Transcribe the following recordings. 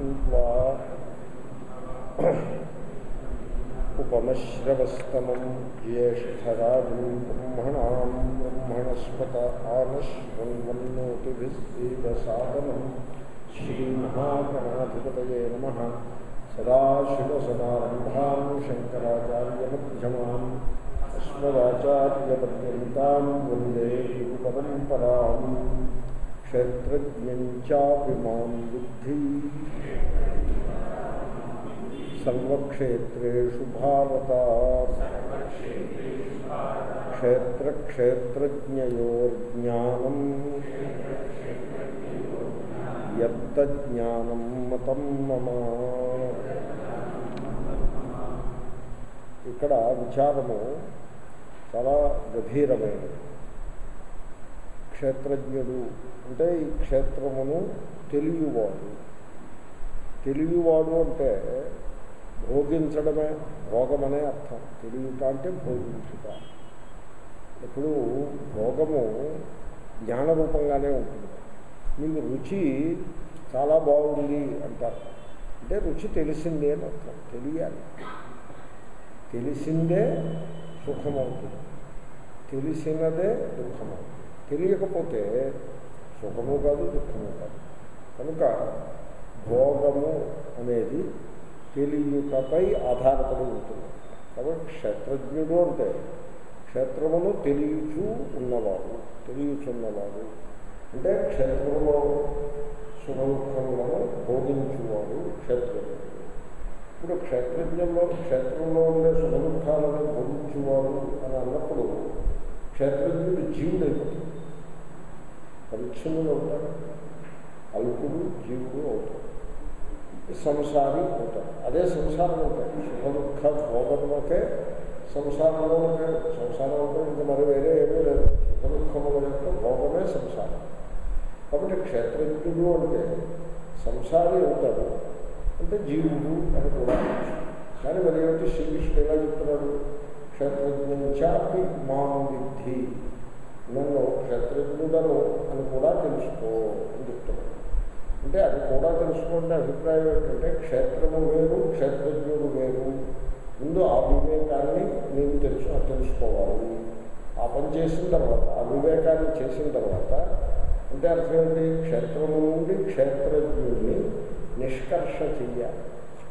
గృహీత్వా ఉపమశ్రవస్తమం జ్యేష్ఠరాజం బ్రహ్మణాం బ్రహ్మణస్పత ఆనశ్వన్వన్నోతిభిస్సీదసాదనం శ్రీమహాగణాధిపతయే నమ సదాశివసమారంభాం శంకరాచార్యమధ్యమాం అస్మదాచార్యపర్యంతాం వందే గురుపరంపరాం క్షేత్రజ్ఞం చాపి మాం బుద్ధి సర్వక్షేత్రేషు భారత క్షేత్రక్షేత్రజ్ఞయోర్జ్ఞానం యజ్ఞానం మతం మమ ఇక్కడ విచారము చాలా గభీరమైనది క్షేత్రజ్ఞుడు అంటే ఈ క్షేత్రమును తెలియవాడు తెలియవాడు అంటే భోగించడమే భోగమనే అర్థం తెలియట అంటే భోగించుట ఇప్పుడు భోగము జ్ఞానరూపంగానే ఉంటుంది మీకు రుచి చాలా బాగుంది అంటారు అంటే రుచి తెలిసిందే అని అర్థం తెలియాలి తెలిసిందే సుఖమవుతుంది తెలిసినదే దుఃఖమవుతుంది తెలియకపోతే సుఖము కాదు దుఃఖము కాదు కనుక భోగము అనేది తెలియటపై ఆధారపడి ఉంటుంది కాబట్టి క్షేత్రజ్ఞుడు అంటే క్షేత్రమును తెలియచూ ఉన్నవాడు తెలియచున్నవాడు అంటే క్షేత్రంలో సుఖముఖములను భోగించువాడు క్షేత్రజ్ఞుడు ఇప్పుడు క్షేత్రజ్ఞంలో క్షేత్రంలో ఉండే సుఖదుఖాలను భోగించువాడు అని అన్నప్పుడు క్షేత్రజ్ఞుడు జీవుడు అయిపోతాడు పరిచ్ఛిన్నుడు అవుతాడు అల్పుడు జీవుడు అవుతాడు సంసారి అవుతాడు అదే సంసారం అవుతాడు సుఖ దుఃఖ భోగములకే సంసారంలో ఉంటాడు సంసారం అంటే ఇంకా మరి వేరే ఏమీ లేదు సుఖ దుఃఖముల యొక్క భోగమే సంసారం కాబట్టి క్షేత్రజ్ఞుడు అంటే సంసారి అవుతాడు అంటే జీవుడు అని కూడా కానీ మరి ఏమిటి శ్రీకృష్ణుడు ఎలా చెప్తున్నాడు క్షేత్రజ్ఞాపి మాం విద్ధి నన్ను క్షేత్రజ్ఞుడను అని కూడా తెలుసుకో అని చెప్తున్నాడు అంటే అది కూడా తెలుసుకోండి అభిప్రాయం ఏంటంటే క్షేత్రము వేరు క్షేత్రజ్ఞుడు వేరు ముందు ఆ వివేకాన్ని నీవు తెలుసు తెలుసుకోవాలి ఆ పని చేసిన తర్వాత ఆ వివేకాన్ని చేసిన తర్వాత అంటే అర్థం ఏంటి క్షేత్రము నుండి క్షేత్రజ్ఞుడిని నిష్కర్ష చెయ్యాలి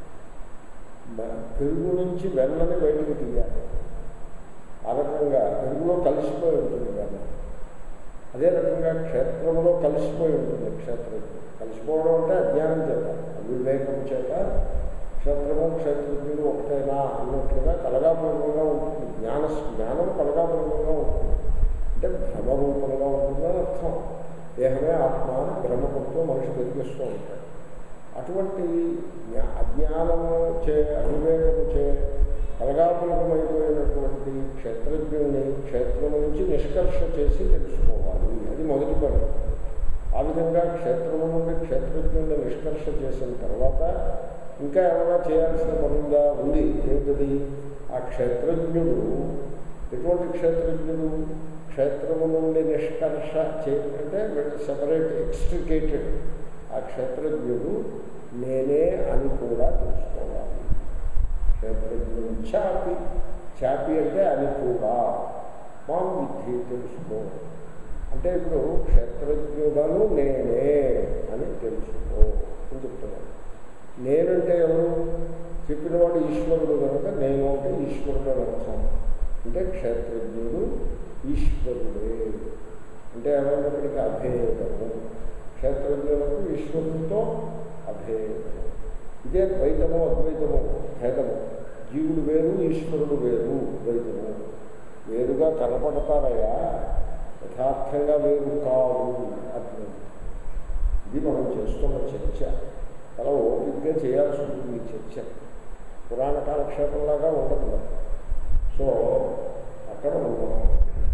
పెరుగు నుంచి వెన్నని బయటకు తీయాలి ఆ రకంగా పెరుగులో కలిసిపోయి ఉంటుంది వెన్న అదే రకంగా క్షేత్రంలో కలిసిపోయి ఉంటుంది క్షేత్రజ్ఞుడు కలిసిపోవడం అంటే అజ్ఞానం చేత అవివేకం చేత క్షేత్రము క్షేత్రజ్ఞుడు ఒకటేనా అన్నట్లుగా కలగాపూర్వంగా ఉంటుంది జ్ఞాన జ్ఞానం కలగాపూర్వంగా ఉంటుంది అంటే భ్రమరూపంగా ఉంటుందని అర్థం దేహమే ఆత్మ అని భ్రమపడుతూ మనిషి బతికిస్తూ ఉంటాడు అటువంటి అజ్ఞానము చే అవివేకము చే కలగాపులకమైపోయినటువంటి క్షేత్రజ్ఞుని క్షేత్రం నుంచి నిష్కర్ష చేసి తెలుసుకోవాలి అది మొదటి పని ఆ విధంగా క్షేత్రము నుండి క్షేత్రజ్ఞుని నిష్కర్ష చేసిన తర్వాత ఇంకా ఏమైనా చేయాల్సిన పనుందా ఉంది ఏంటది ఆ క్షేత్రజ్ఞుడు ఎటువంటి క్షేత్రజ్ఞుడు క్షేత్రము నుండి నిష్కర్ష చే అంటే సెపరేట్ ఎక్స్ట్రికేటెడ్ ఆ క్షేత్రజ్ఞుడు నేనే అని కూడా తెలుసుకోవాలి క్షేత్రజ్ఞుడు చాపి చాపి అంటే అని కూడా మా బుద్ధి తెలుసుకో అంటే ఇప్పుడు క్షేత్రజ్ఞుడను నేనే అని తెలుసుకో అని చెప్తున్నాను నేనంటే ఎవరు చెప్పినవాడు ఈశ్వరుడు కనుక నేను అంటే ఈశ్వరుడు అని అర్థం అంటే క్షేత్రజ్ఞుడు ఈశ్వరుడే అంటే ఏమైనప్పటికీ అభేదము క్షేత్రజ్ఞులకు ఈశ్వరునితో అభేదము ఇదే ద్వైతము అద్వైతము భేదము జీవుడు వేరు ఈశ్వరుడు వేరు ద్వైతము వేరుగా కనపడతారయ్యా యథార్థంగా వేరు కాదు అద్వైతం ఇది మనం చేస్తున్న చర్చ చాలా ఓపికగా చేయాల్సి ఉంటుంది ఈ చర్చ పురాణ కాలక్షేపంలాగా ఉండదు సో అక్కడ ఉన్నాం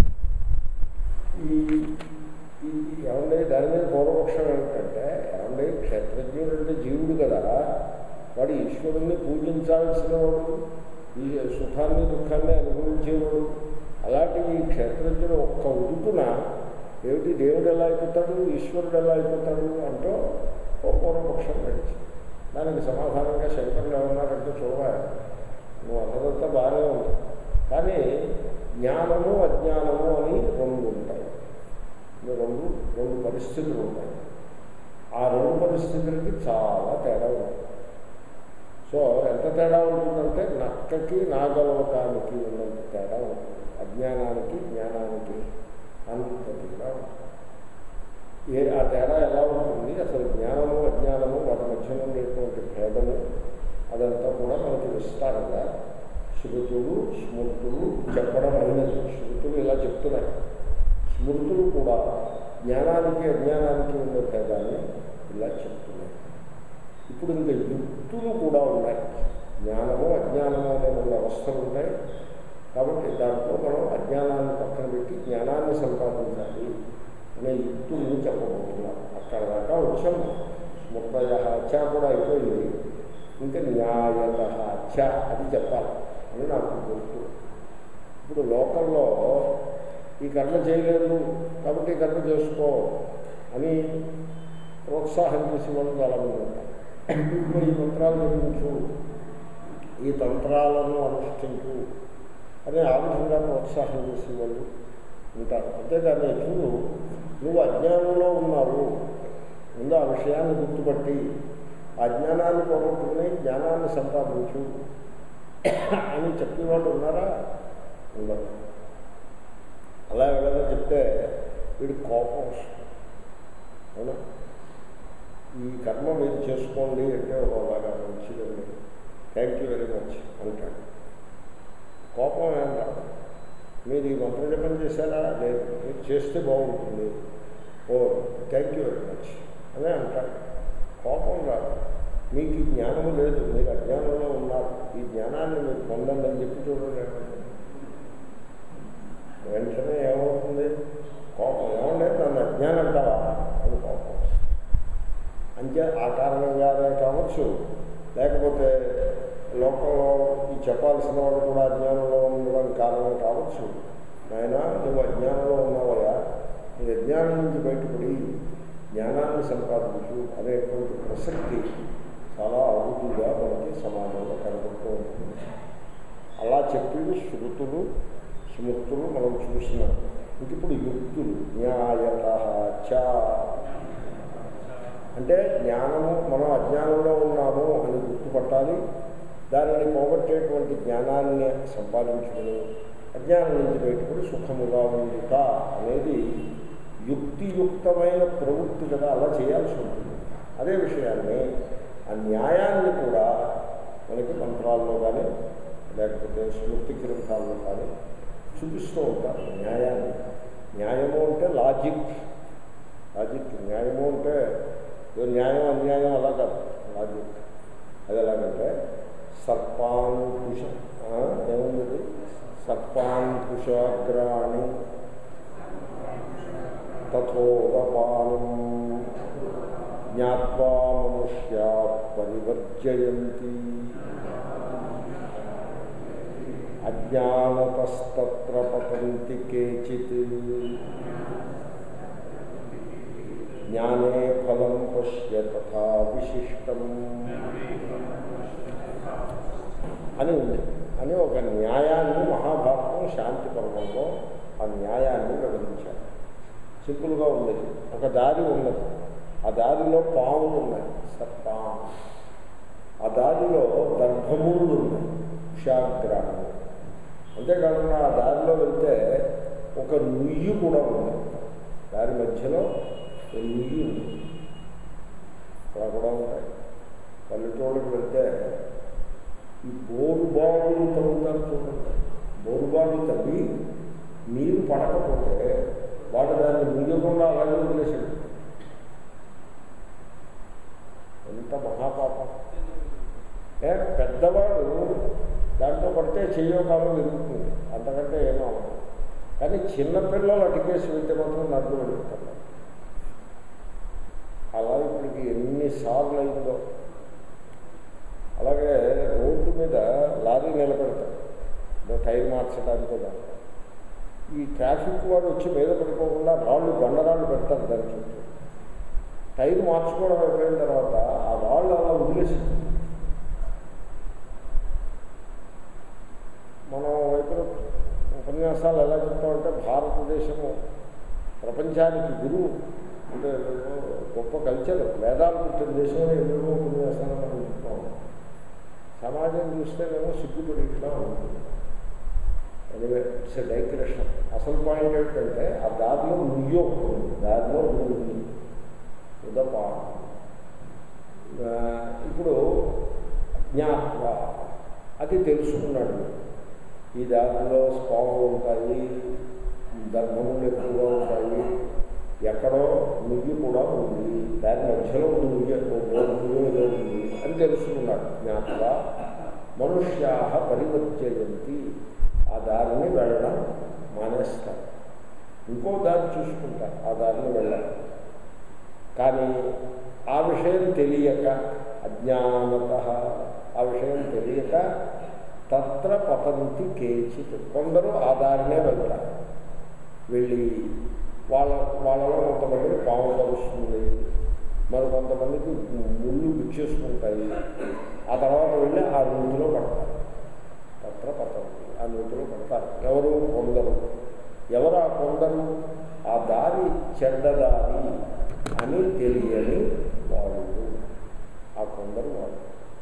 ఈ ఈ ఏమంటే దాని మీద పూర్వపక్షం ఏంటంటే ఏమంటే క్షేత్రజ్ఞుడు అంటే జీవుడు కదా వాడు ఈశ్వరుణ్ణి పూజించాల్సిన వాడు ఈ సుఖాన్ని దుఃఖాన్ని అనుభవించేవాడు అలాంటి ఈ క్షేత్రజ్ఞుడు ఒక్క ఉదుపున ఏమిటి దేవుడు ఎలా అయిపోతాడు ఈశ్వరుడు ఎలా అయిపోతాడు అంటూ ఓ పూర్వపక్షం నడిచింది దానికి సమాధానంగా శంకరులు ఏమన్నారంటే చూడవా నువ్వు అన్నదంతా బాగానే ఉంది కానీ జ్ఞానము అజ్ఞానము అని రెండు ఉంటాయి ఈ రెండు రెండు పరిస్థితులు ఉంటాయి ఆ రెండు పరిస్థితులకి చాలా తేడా ఉంది సో ఎంత తేడా ఉంటుందంటే నక్కకి నాగలోకానికి ఉన్నంత తేడా ఉంటుంది అజ్ఞానానికి జ్ఞానానికి అంత తేడా ఉంటుంది ఏ ఆ తేడా ఎలా ఉంటుంది అసలు జ్ఞానము అజ్ఞానము వాటి మధ్యలో ఉండేటువంటి భేదము అదంతా కూడా మనకి విస్తారంగా శృతులు స్మృతులు చెప్పడం అయినది శృతులు ఇలా చెప్తున్నాయి స్మృతులు కూడా జ్ఞానానికి అజ్ఞానానికి ఉండే భేదాన్ని ఇలా చెప్తున్నాయి ఇప్పుడు ఇంకా యుక్తులు కూడా ఉన్నాయి జ్ఞానము అజ్ఞానము అనే రెండు అవస్థలు ఉంటాయి కాబట్టి దాంట్లో మనం అజ్ఞానాన్ని పక్కన పెట్టి జ్ఞానాన్ని సంపాదించాలి అనే యుక్తుల్ని చెప్పబోతున్నాం అక్కడ దాకా వచ్చాము స్మృతయ చ కూడా అయిపోయింది ఇంకా న్యాయత చ అది చెప్పాలి అని నాకు గుర్తు ఇప్పుడు లోకల్లో ఈ కర్మ చేయలేదు కాబట్టి ఈ కర్మ చేసుకో అని ప్రోత్సాహం చేసే వాళ్ళు చాలామంది ఉంటారు ఇప్పుడు ఈ మంత్రాలు నిర్మించు ఈ తంత్రాలను అనుష్ఠించు అని ఆ విధంగా ప్రోత్సాహం చేసే వాళ్ళు ఉంటారు అంతేగాని చూడు నువ్వు అజ్ఞానంలో ఉన్నావు ముందు ఆ విషయాన్ని గుర్తుపట్టి ఆ జ్ఞానాన్ని పోగొట్టుకుని జ్ఞానాన్ని సంపాదించు అని చెప్పేవాళ్ళు ఉన్నారా ఉండరు అలా ఎవరైనా చెప్తే వీడి కోపం వస్తుంది అవునా ఈ కర్మ మీరు చేసుకోండి అంటే ఒకలాగా మంచిదండి థ్యాంక్ యూ వెరీ మచ్ అంటాడు కోపం ఏం రాదు మీరు ఈ మంత్ర జపం చేశారా లేదు మీరు చేస్తే బాగుంటుంది oh thank you very much అనే అంటాడు కోపం రాదు మీకు ఈ జ్ఞానము లేదు మీరు అజ్ఞానంలో ఉన్నారు ఈ జ్ఞానాన్ని మీరు పొందండి అని చెప్పి చూడండి వెంటనే ఏమవుతుంది కోపం ఏమంటే నన్ను అజ్ఞానం అంటావా అని కోపం అంతే ఆ కారణంగానే కావచ్చు లేకపోతే లోకంలో ఈ చెప్పాల్సిన వాడు కూడా అజ్ఞానంలో ఉండడం కారణం కావచ్చు నాయన నువ్వు అజ్ఞానంలో ఉన్నావయ్యా నీ అజ్ఞానం నుంచి బయటపడి జ్ఞానాన్ని సంపాదించు అనేటువంటి ప్రసక్తి చాలా అభివృద్ధిగా మనకి సమాజంలో కనబడుతూ ఉంటుంది అలా చెప్పి శృతులు స్మృతులు మనం చూసినాం ఇంక ఇప్పుడు యుక్తులు న్యాయత చ అంటే జ్ఞానము మనం అజ్ఞానంలో ఉన్నాము అని గుర్తుపట్టాలి దానిని పోగొట్టేటువంటి జ్ఞానాన్ని సంపాదించుకుని అజ్ఞానం నుంచి బయటపడి సుఖముగా ఉండుట అనేది యుక్తియుక్తమైన ప్రవృత్తి కదా అలా చేయాల్సి ఉంటుంది అదే విషయాన్ని ఆ న్యాయాన్ని కూడా మనకి మంత్రాల్లో కానీ లేకపోతే స్మృతి గ్రంథాల్లో కానీ చూపిస్తూ ఉంటారు న్యాయాన్ని న్యాయము అంటే లాజిక్ లాజిక్ న్యాయము అంటే ఏదో న్యాయం అన్యాయం అలా కాదు లాజిక్ అది ఎలాగంటే సర్పాంకుశ ఏముంది సర్పాంకుశాగ్రాణి తథోదపానం జ్ఞావా మనుష్యా పరివర్జయంతి అజ్ఞానతస్తత్ర పతంతి కేచిత్ జ్ఞానే ఫలం పశ్య తథా విశిష్టం అని ఉంది అని ఒక న్యాయాన్ని మహాభారతం శాంతి పర్వంలో ఆ న్యాయాన్ని వివరించారు సింపుల్గా ఉంది ఒక దారి ఉన్నది ఆ దారిలో పాములు ఉన్నాయి సర్పాం ఆ దారిలో దర్భములు ఉన్నాయి ఉషాగ్రహము అంతేకాకుండా ఆ దారిలో వెళ్తే ఒక నుయ్యి కూడా ఉంది దారి మధ్యలో ఒక నుయ్యి ఉంది అక్కడ కూడా ఉంటాయి పల్లెటూళ్ళకి వెళ్తే ఈ బోరు బావులు తవ్వుతారు చూడండి బోరు బావులు తవ్వి నీరు పడకపోతే వాడు దాన్ని ముయ్యకుండా అలాగే వదిలేసాడు ఎంత మహాపాపం ఏ పెద్దవాడు దాంట్లో పడితే చెయ్యో కాలం వెలుగుతుంది అంతకంటే ఏమో అవ్వదు కానీ చిన్నపిల్లలు అటుకేసి వెళ్తే మాత్రం నడుపు వెళ్తారు అలా ఇప్పటికి ఎన్నిసార్లు అయిందో అలాగే రోడ్డు మీద లారీ నిలబెడతారు టైర్ మార్చడానికి కూడా ఈ ట్రాఫిక్ వాడు వచ్చి మీద పడిపోకుండా రాళ్ళు బండరాళ్ళు పెడతారు దాని చుట్టూ టైర్ మార్చుకోవడం అయిపోయిన తర్వాత ఆ రాళ్ళు అలా వదిలేసింది మనం వైపు ఉపన్యాసాలు ఎలా చెప్తామంటే భారతదేశము ప్రపంచానికి గురువు అంటే గొప్ప కల్చర్ వేదాలు పుట్టిన దేశంలో ఎన్నో ఉపన్యాసాలు మనం చెప్తాం సమాజం చూస్తేనేమో సిగ్గుపడి ఇట్లా ఉంటుంది ఎనివే ఇట్స్ డైక్రేషన్ అసలు పాయింట్ ఏంటంటే ఆ దారిలో నుయ్యో ఉంటుంది దారిలో నుయ్యి ఉదప ఇప్పుడు జ్ఞాపక అది తెలుసుకున్నాడు ఈ దారిలో స్పాములు ఉంటాయి ధర్మములు ఎక్కువగా ఉంటాయి ఎక్కడో నువ్వు కూడా ఉంది దాని మధ్యలో నువ్వు నువ్వు ఏదో ఉంది అని తెలుసుకున్నాడు జ్ఞాపక మనుష్యా పరివర్తయంతి ఆ దారిని వెళ్ళడం మానేస్తారు ఇంకో దారి చూసుకుంటారు ఆ దారిని వెళ్ళాలి కానీ ఆ విషయం తెలియక అజ్ఞానత ఆ విషయం తెలియక తత్ర పతంతి కేచిత్ కొందరు ఆ దారినే వెళ్తారు వెళ్ళి వాళ్ళ వాళ్ళలో కొంతమందికి పాము కలుస్తుంది మరి కొంతమందికి ముళ్ళు గుచ్చేసుకుంటాయి ఆ తర్వాత వెళ్ళి ఆ నూతిలో పడతారు తత్ర పతంతి ఆ నూతిలో పడతారు ఎవరు కొందరు ఎవరు ఆ కొందరు ఆ దారి చెడ్డదారి అని తెలియని వాళ్ళు ఆ కొందరు వాళ్ళు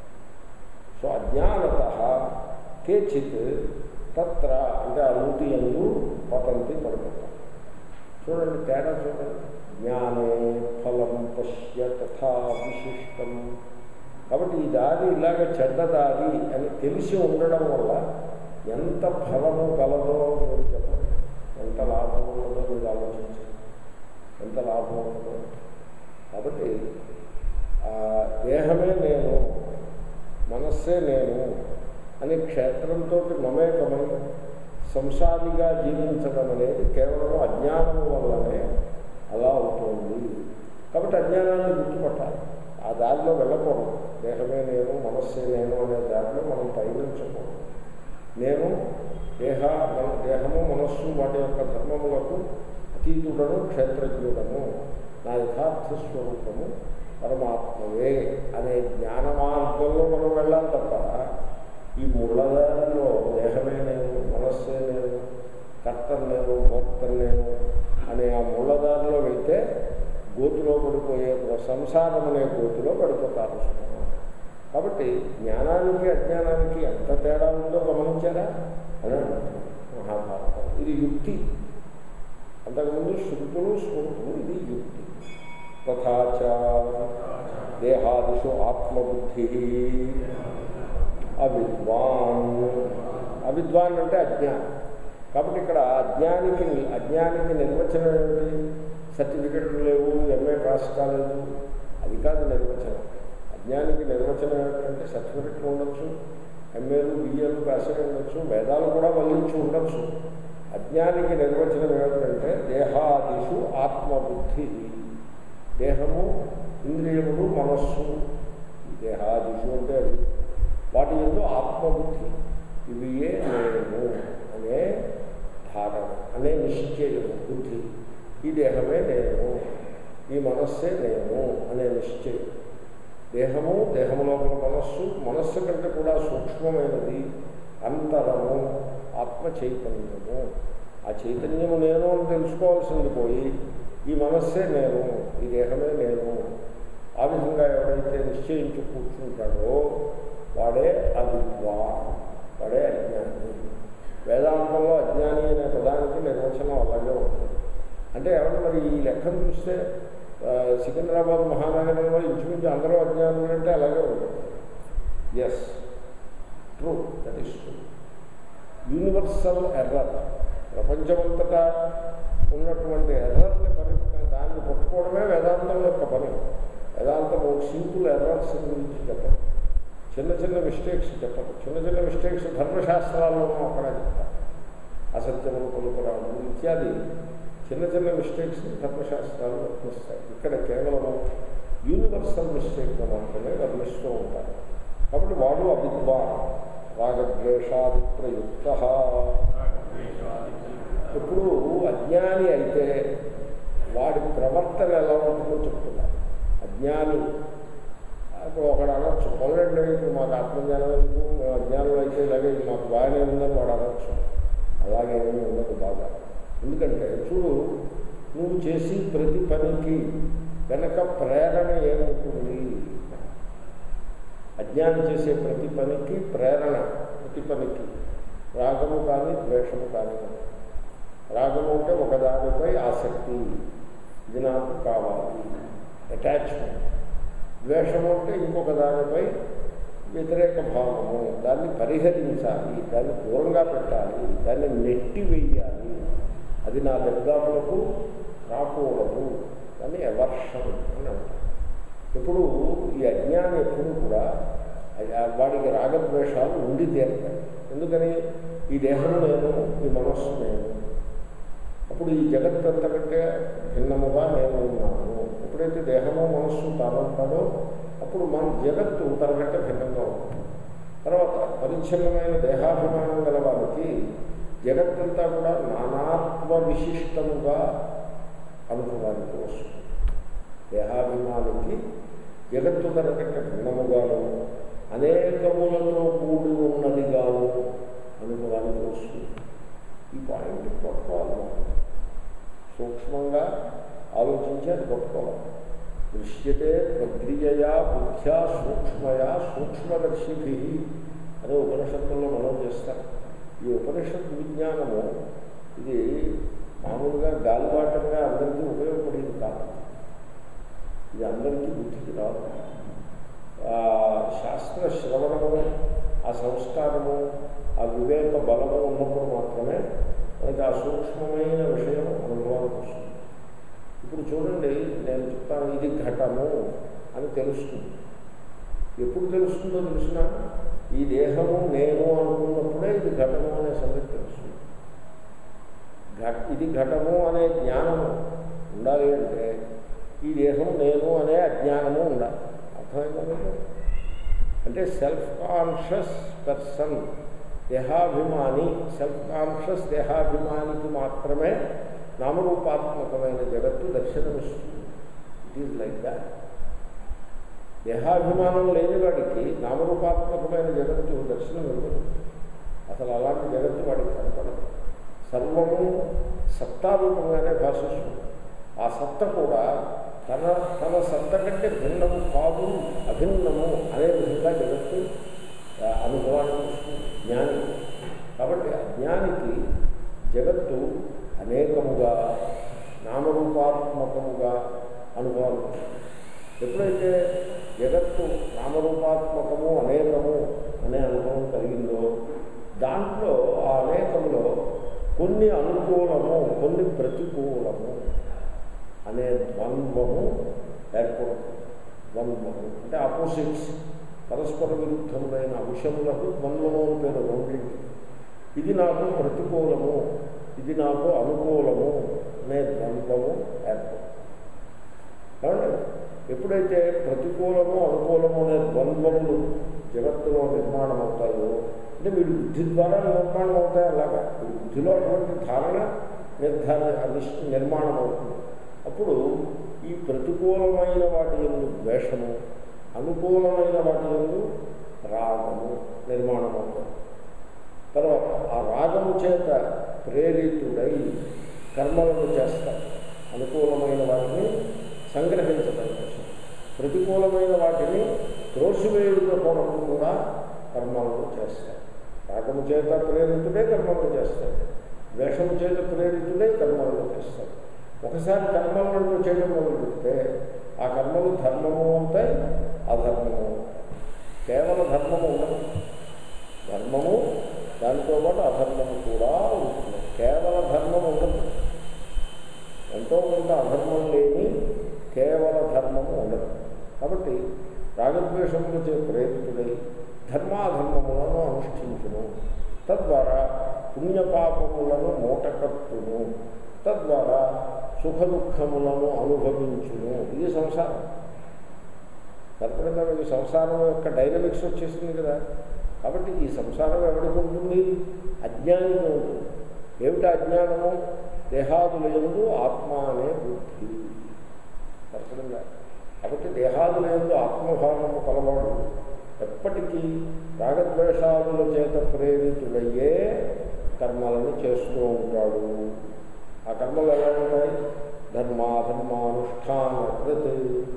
సో అజ్ఞానత కేచిత్ తత్ర అంటే ఆ నూతి ఎందు పతంతి పడిపోతారు చూడండి తేడా చూడండి జ్ఞానే ఫలం పశ్య తథా విశిష్టం కాబట్టి ఈ దారి ఇలాగ చెడ్డ దారి అని తెలిసి ఉండడం వల్ల ఎంత ఫలము కలదో మీరు చెప్పండి ఎంత లాభం ఉన్నదో మీరు ఆలోచించండి ఎంత లాభం ఉన్నదో కాబట్టి దేహమే నేను మనస్సే నేను అని క్షేత్రంతో మమేకమై సంసారిగా జీవించడం అనేది కేవలం అజ్ఞానం వల్లనే అలా అవుతుంది కాబట్టి అజ్ఞానాన్ని గుర్తుపట్టాలి ఆ దారిలో వెళ్ళకూడదు దేహమే నేను మనస్సే నేను అనే దారిలో మనం పయనించకూడదు నేను దేహ దేహము మనస్సు వాటి యొక్క ధర్మములకు అతీతుడను క్షేత్రజ్ఞుడను నా యథార్థ స్వరూపము పరమాత్మవే అనే జ్ఞాన మార్గంలో మనం వెళ్ళాలి తప్ప ఈ ముళ్ళదారిలో దేహమే నేను మనస్సే నేను కర్త నేను భోక్త నేను అనే ఆ ముళ్ళదారిలో వెళ్తే గోతులో పడిపోయే సంసారం అనే గోతులో పడిపోతారు కాబట్టి జ్ఞానానికి అజ్ఞానానికి ఎంత తేడా ఉందో గమనించారా అని మహాభారతం ఇది యుక్తి అంతకుముందు శృతులు స్మృతులు ఇది యుక్తి తథాచ దేహాదిషు ఆత్మబుద్ధి అవిద్వాన్ అవిద్వాన్ అంటే అజ్ఞానం కాబట్టి ఇక్కడ అజ్ఞానికి అజ్ఞానికి నిర్వచనం ఏమిటి సర్టిఫికెట్లు లేవు ఎంఏ పాస్ కాలేదు అది కాదు నిర్వచనం అజ్ఞానికి నిర్వచనం ఏమిటంటే సర్టిఫికెట్లు ఉండొచ్చు ఎంఏలు బిఏలు పాస్ అయి ఉండొచ్చు వేదాలు కూడా వల్లించి ఉండొచ్చు అజ్ఞానికి నిర్వచనం ఏమిటంటే దేహాదిషు ఆత్మబుద్ధి దేహము ఇంద్రియములు మనస్సు దేహాదిషు అంటే అది వాటి ఎందు ఆత్మబుద్ధి ఇవియే నేను అనే ధారణ అనే నిశ్చయం బుద్ధి ఈ దేహమే నేను ఈ మనస్సే నేను అనే నిశ్చయం దేహము దేహము లోపల మనస్సు మనస్సు కంటే కూడా సూక్ష్మమైనది అంతరము ఆత్మ చైతన్యము ఆ చైతన్యము నేను అని తెలుసుకోవాల్సింది పోయి ఈ మనస్సే నేను ఈ దేహమే నేను ఆ విధంగా ఎవరైతే నిశ్చయించి కూర్చుంటాడో వాడే అవిద్వా వాడే అజ్ఞాని వేదాంతంలో అజ్ఞాని అనే పదానికి నిర్వచనం అలాగే ఉంటుంది అంటే ఎవరు మరి ఈ లెక్కను చూస్తే సికింద్రాబాద్ మహానగరంలో ఇంచుమించు అందరూ అజ్ఞానులు అంటే అలాగే ఉంటుంది yes true that is true universal error ప్రపంచమంతటా ఉన్నటువంటి ఎర్రర్ని పరి దాన్ని పట్టుకోవడమే వేదాంతం యొక్క పని వేదాంతం ఒక సింపుల్ ఎర్రర్స్ గురించి చెప్పదు చిన్న చిన్న మిస్టేక్స్ చెప్పదు చిన్న చిన్న మిస్టేక్స్ ధర్మశాస్త్రాల్లోనూ అక్కడ చెప్తారు అసత్యములు పలుకురాలు ఇత్యాది చిన్న చిన్న మిస్టేక్స్ ధర్మశాస్త్రాలు వర్తిస్తాయి ఇక్కడ కేవలం యూనివర్సల్ మిస్టేక్ మాత్రమే వర్ణిస్తూ ఉంటారు కాబట్టి వాడు అవిద్వా రాగద్వేషాది ప్రయుక్త ఇప్పుడు అజ్ఞాని అయితే వాడి ప్రవర్తన ఎలా ఉంటుందో చెప్తున్నారు అజ్ఞాని ఇప్పుడు ఒకడు అనొచ్చు పొలండి ఇప్పుడు మాకు ఆత్మజ్ఞానం ఎందుకు మేము అజ్ఞానం అయితే ఇలాగే ఇది మాకు బాగానే ఉందని వాడు అనొచ్చు అలాగే ఏమీ ఉండదు బాగా ఎందుకంటే చూడు నువ్వు చేసి ప్రతి పనికి వెనక ప్రేరణ ఏముంటుంది అజ్ఞానం చేసే ప్రతి పనికి ప్రేరణ ప్రతి పనికి రాగము కానీ ద్వేషము కానీ రాగము అంటే ఒకదానిపై ఆసక్తి ఇది నాకు కావాలి అటాచ్మెంట్ ద్వేషము అంటే ఇంకొక దానిపై వ్యతిరేక భావము దాన్ని పరిహరించాలి దాన్ని దూరంగా పెట్టాలి దాన్ని నెట్టి వేయాలి అది నా దర్గాములకు రాకూడదు అని ఎవర్షం అని అంటారు ఇప్పుడు ఈ అజ్ఞానం ఎప్పుడు కూడా ఆ- వాడికి రాగద్వేషాలు ఉండి తీరుతాయి ఎందుకని ఈ దేహం నేను ఈ మనస్సు నేను అప్పుడు ఈ జగత్ అంతకంటే భిన్నముగా నేను ఉన్నాను ఎప్పుడైతే దేహము మనస్సు తానంటాడో అప్పుడు మన జగత్తు తనకంటే భిన్నంగా ఉంటుంది తర్వాత పరిచ్ఛిన్నమైన దేహాభిమానం గల వారికి జగత్తంతా కూడా నానాత్మ విశిష్టముగా అనుభవానికి వస్తుంది దేహాభిమానికి జగత్తు తనకంటే భిన్నముగాను అనేకములతో కూడి ఉన్నదిగాను అనుభవానికి వస్తుంది ఈ పాయింట్ పట్టుకోవాలి మనం. సూక్ష్మంగా ఆలోచించి అది పట్టుకోవాలి దృశ్యతే ప్రక్రియయా బుద్ధ్యా సూక్ష్మయా సూక్ష్మదర్శిభి అనే ఉపనిషత్తుల్లో మనం చేస్తాం ఈ ఉపనిషత్ విజ్ఞానము ఇది మామూలుగా గాలిబాటంగా అందరికీ ఉపయోగపడేది కాదు ఇది అందరికీ బుద్ధికి రాదు ఆ శాస్త్ర శ్రవణము ఆ సంస్కారము ఆ వివేక బలము ఉన్నప్పుడు మాత్రమే మనకి ఆ సూక్ష్మమైన విషయం అనుభవానికి వస్తుంది ఇప్పుడు చూడండి నేను చెప్తాను ఇది ఘటము అని తెలుస్తుంది ఎప్పుడు తెలుస్తుందో తెలిసిన ఈ దేహము నేను అనుకున్నప్పుడే ఇది ఘటము అనే సంగతి తెలుస్తుంది ఘట ఇది ఘటము అనే జ్ఞానము ఉండాలి అంటే ఈ దేహం నేను అనే అజ్ఞానము ఉండాలి అర్థమైందా అంటే సెల్ఫ్ కాన్షియస్ పర్సన్ దేహాభిమాని సెల్ఫ్ కాన్షియస్ దేహాభిమానికి మాత్రమే నామరూపాత్మకమైన జగత్తు దర్శనమిస్తుంది ఇట్ ఈజ్ లైక్ దాట్ దేహాభిమానం లేని వాడికి నామరూపాత్మకమైన జగత్తు దర్శనం ఇవ్వదు అసలు అలాంటి జగత్తు వాడికి కనపడదు సర్వము సత్తారూపంగానే భాషిస్తుంది ఆ సత్త కూడా తన తన సత్త కంటే భిన్నము కాదు అభిన్నము అనే విధంగా జగత్తు ఆ, అనుభవానికి వస్తుంది జ్ఞాని కాబట్టి అజ్ఞానికి జగత్తు అనేకముగా నామరూపాత్మకముగా అనుభవానికి వస్తుంది ఎప్పుడైతే జగత్తు నామరూపాత్మకము అనేకము అనే అనుభవం కలిగిందో దాంట్లో ఆ అనేకంలో కొన్ని అనుకూలము కొన్ని ప్రతికూలము అనే ద్వంద్వము ఏర్పడుతుంది ద్వంద్వము అంటే ఆపోజిట్స్ పరస్పర విరుద్ధములైన అంశములకు ద్వంద్వము అని పేరు రెండింటి ఇది నాకు ప్రతికూలము ఇది నాకు అనుకూలము అనే ద్వంద్వము ఏర్పడుతుంది కాబట్టి ఎప్పుడైతే ప్రతికూలము అనుకూలము అనే ద్వంద్వములు జగత్తులో నిర్మాణం అవుతాయో అంటే వీడి బుద్ధి ద్వారా నిర్మాణం అవుతాయి అలాగా వీడి బుద్ధిలో అటువంటి ధారణ నిర్ధారణ అనిష్ నిర్మాణం అవుతుంది అప్పుడు ఈ ప్రతికూలమైన వాటి ఎందు ద్వేషము అనుకూలమైన వాటి ఎందు రాగము నిర్మాణం అవుతుంది తర్వాత ఆ రాగము చేత ప్రేరితుడై కర్మలను చేస్తారు అనుకూలమైన వాటిని సంగ్రహించడం కోసం ప్రతికూలమైన వాటిని త్రోసివేయుల కొరకు కూడా కర్మలను చేస్తారు రాగము చేత ప్రేరితుడే కర్మలను చేస్తాడు ద్వేషము చేత ప్రేరితుడే కర్మలను చేస్తాడు ఒకసారి కర్మలను చేయడం మొదలు పెడితే ఆ కర్మలు ధర్మము అవుతాయి అధర్మము అవుతాయి కేవల ధర్మము ఉండదు ధర్మము దానితో పాటు అధర్మము కూడా ఉంటుంది కేవల ధర్మం ఉండదు ఎంతో కొంత అధర్మం లేని కేవల ధర్మము ఉండదు కాబట్టి రాగద్వేషములచే ప్రేరితుడై ధర్మాధర్మములను అనుష్ఠించును తద్వారా పుణ్యపాపములను మూటకట్టును తద్వారా సుఖ దుఃఖములను అనుభవించును ఇది సంసారం తప్పకుండా మీకు సంసారం యొక్క డైనమిక్స్ వచ్చేసింది కదా కాబట్టి ఈ సంసారం ఎవరికి ఉంటుంది అజ్ఞానికి ఉంటుంది ఏమిటి అజ్ఞానము దేహాదుల ఎందు ఆత్మ అనే బుద్ధి తప్పకుండా కాబట్టి దేహాదులందు ఆత్మభావము కలవాడు ఎప్పటికీ రాగద్వేషాదుల చేత ప్రేరితుడయ్యే కర్మలను చేస్తూ ఉంటాడు ఆ కర్మలు ఎలా ఉంటాయి ధర్మాధర్మానుష్ఠాన కృత్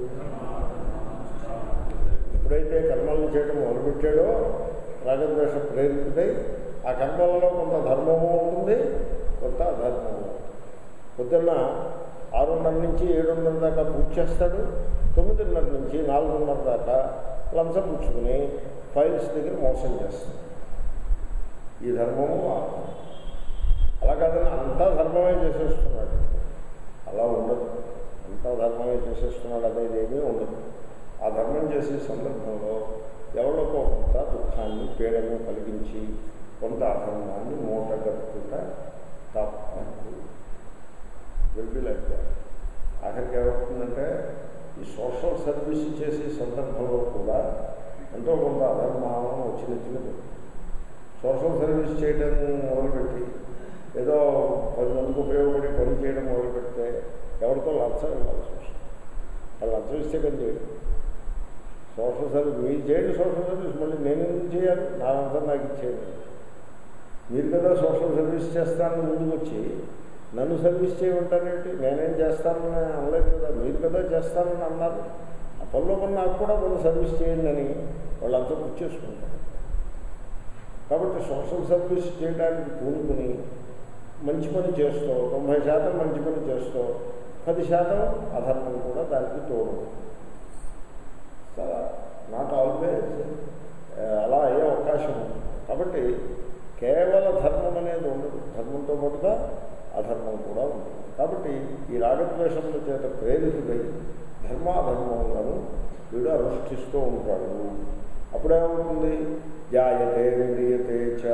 ఎప్పుడైతే కర్మలను చేయడం మొదలుపెట్టాడో రాగద్వేష ప్రేరితుడై ఆ కర్మలలో కొంత ధర్మము ఉంటుంది కొంత అధర్మము ఉంటుంది పొద్దున్న ఆరున్నర నుంచి ఏడున్నర దాకా పూజ చేస్తాడు తొమ్మిదిన్నర నుంచి నాలుగున్నర దాకా లంచం పుచ్చుకుని ఫైల్స్ దగ్గర మోసం చేస్తాడు ఈ ధర్మము ఆ ధర్మము. అలా కాదని అంతా ధర్మమే చేసేస్తున్నాడు అలా ఉండదు అంతా ధర్మమే చేసేస్తున్నాడు అనేది ఏమీ ఉండదు ఆ ధర్మం చేసే సందర్భంలో ఎవరికో కొంత దుఃఖాన్ని పీడను కలిగించి కొంత అధర్మాన్ని మూటగట్టుట తప్పదు వెల్బిలైతే ఆఖరికి ఏమవుతుందంటే ఈ సోషల్ సర్వీస్ చేసే సందర్భంలో కూడా ఎంతో కొంత అధర్మానం వచ్చి నెత్తినది సోషల్ సర్వీస్ చేయడం మొదలుపెట్టి ఏదో పది మందికి ఉపయోగపడి పని చేయడం మొదలుపెడితే ఎవరితో లంచం ఇవ్వాల్సి వస్తుంది వాళ్ళు లంచం ఇస్తే పని చేయడం సోషల్ సర్వీస్ మీరు చేయండి సోషల్ సర్వీస్ మళ్ళీ నేను ఎందుకు చేయాలి నా అంతా నాకు ఇచ్చేయండి మీరు కదా సోషల్ సర్వీస్ చేస్తానని ముందుకు వచ్చి నన్ను సర్వీస్ చేయమంటారేంటి నేనేం చేస్తానని అనలేదు కదా మీరు కదా చేస్తానని అన్నారు ఆ పనిలో పని నాకు కూడా కొన్ని సర్వీస్ చేయండి అని వాళ్ళంతా పుచ్చేసుకుంటారు కాబట్టి సోషల్ సర్వీస్ చేయడానికి కూడుకుని మంచి పని చేస్తూ తొంభై శాతం మంచి పని చేస్తూ పది శాతం అధర్మం కూడా దానికి తోడు నాట్ ఆల్వేజ్ అలా అయ్యే అవకాశం ఉంది కాబట్టి కేవల ధర్మం అనేది ఉండదు ధర్మంతో పాటుగా అధర్మం కూడా ఉంటుంది కాబట్టి ఈ రాగద్వేషముల చేత ప్రేరితుడై ధర్మాధర్మములను వీడు అనుష్ఠిస్తూ ఉంటాడు అప్పుడేమవుతుంది జాయతే మ్రియతే చ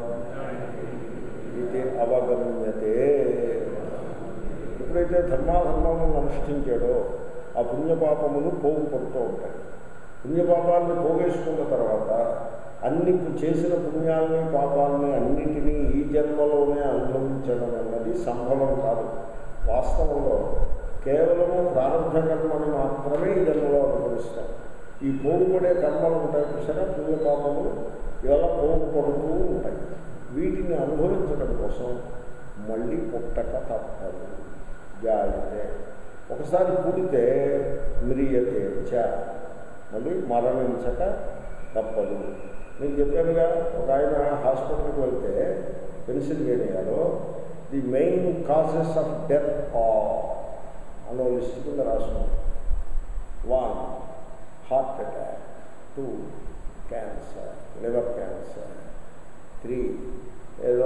ఇది అవగమ్యతే ఎప్పుడైతే ధర్మాధర్మములను అనుష్ఠించాడో ఆ పుణ్యపాపములు పోగుపడుతూ ఉంటాయి పుణ్యపాపాలను పోగేసుకున్న తర్వాత అన్ని చేసిన పుణ్యాలని పాపాలని అన్నిటినీ ఈ జన్మలోనే అనుభవించడం అన్నది సంభవం కాదు వాస్తవంలో కేవలము ప్రారంభ కర్మని మాత్రమే ఈ జన్మలో అనుభవిస్తాం ఈ పోగుపడే కర్మలు ఉంటాయి చూసారా పుణ్యపాపములు ఇలా పోగుపడుతూ ఉంటాయి వీటిని అనుభవించడం కోసం మళ్ళీ పుట్టక తప్పదు జాయితే ఒకసారి పుడితే మిరియతే చ మళ్ళీ మరణించక తప్పదు నేను చెప్పానుగా ఒక ఆయన హాస్పిటల్కి వెళ్తే పెన్సిల్వేనియాలో the main causes of death are అన్న లిస్ట్ కింద రాస్తున్నాం one heart attack two cancer liver cancer three ఏదో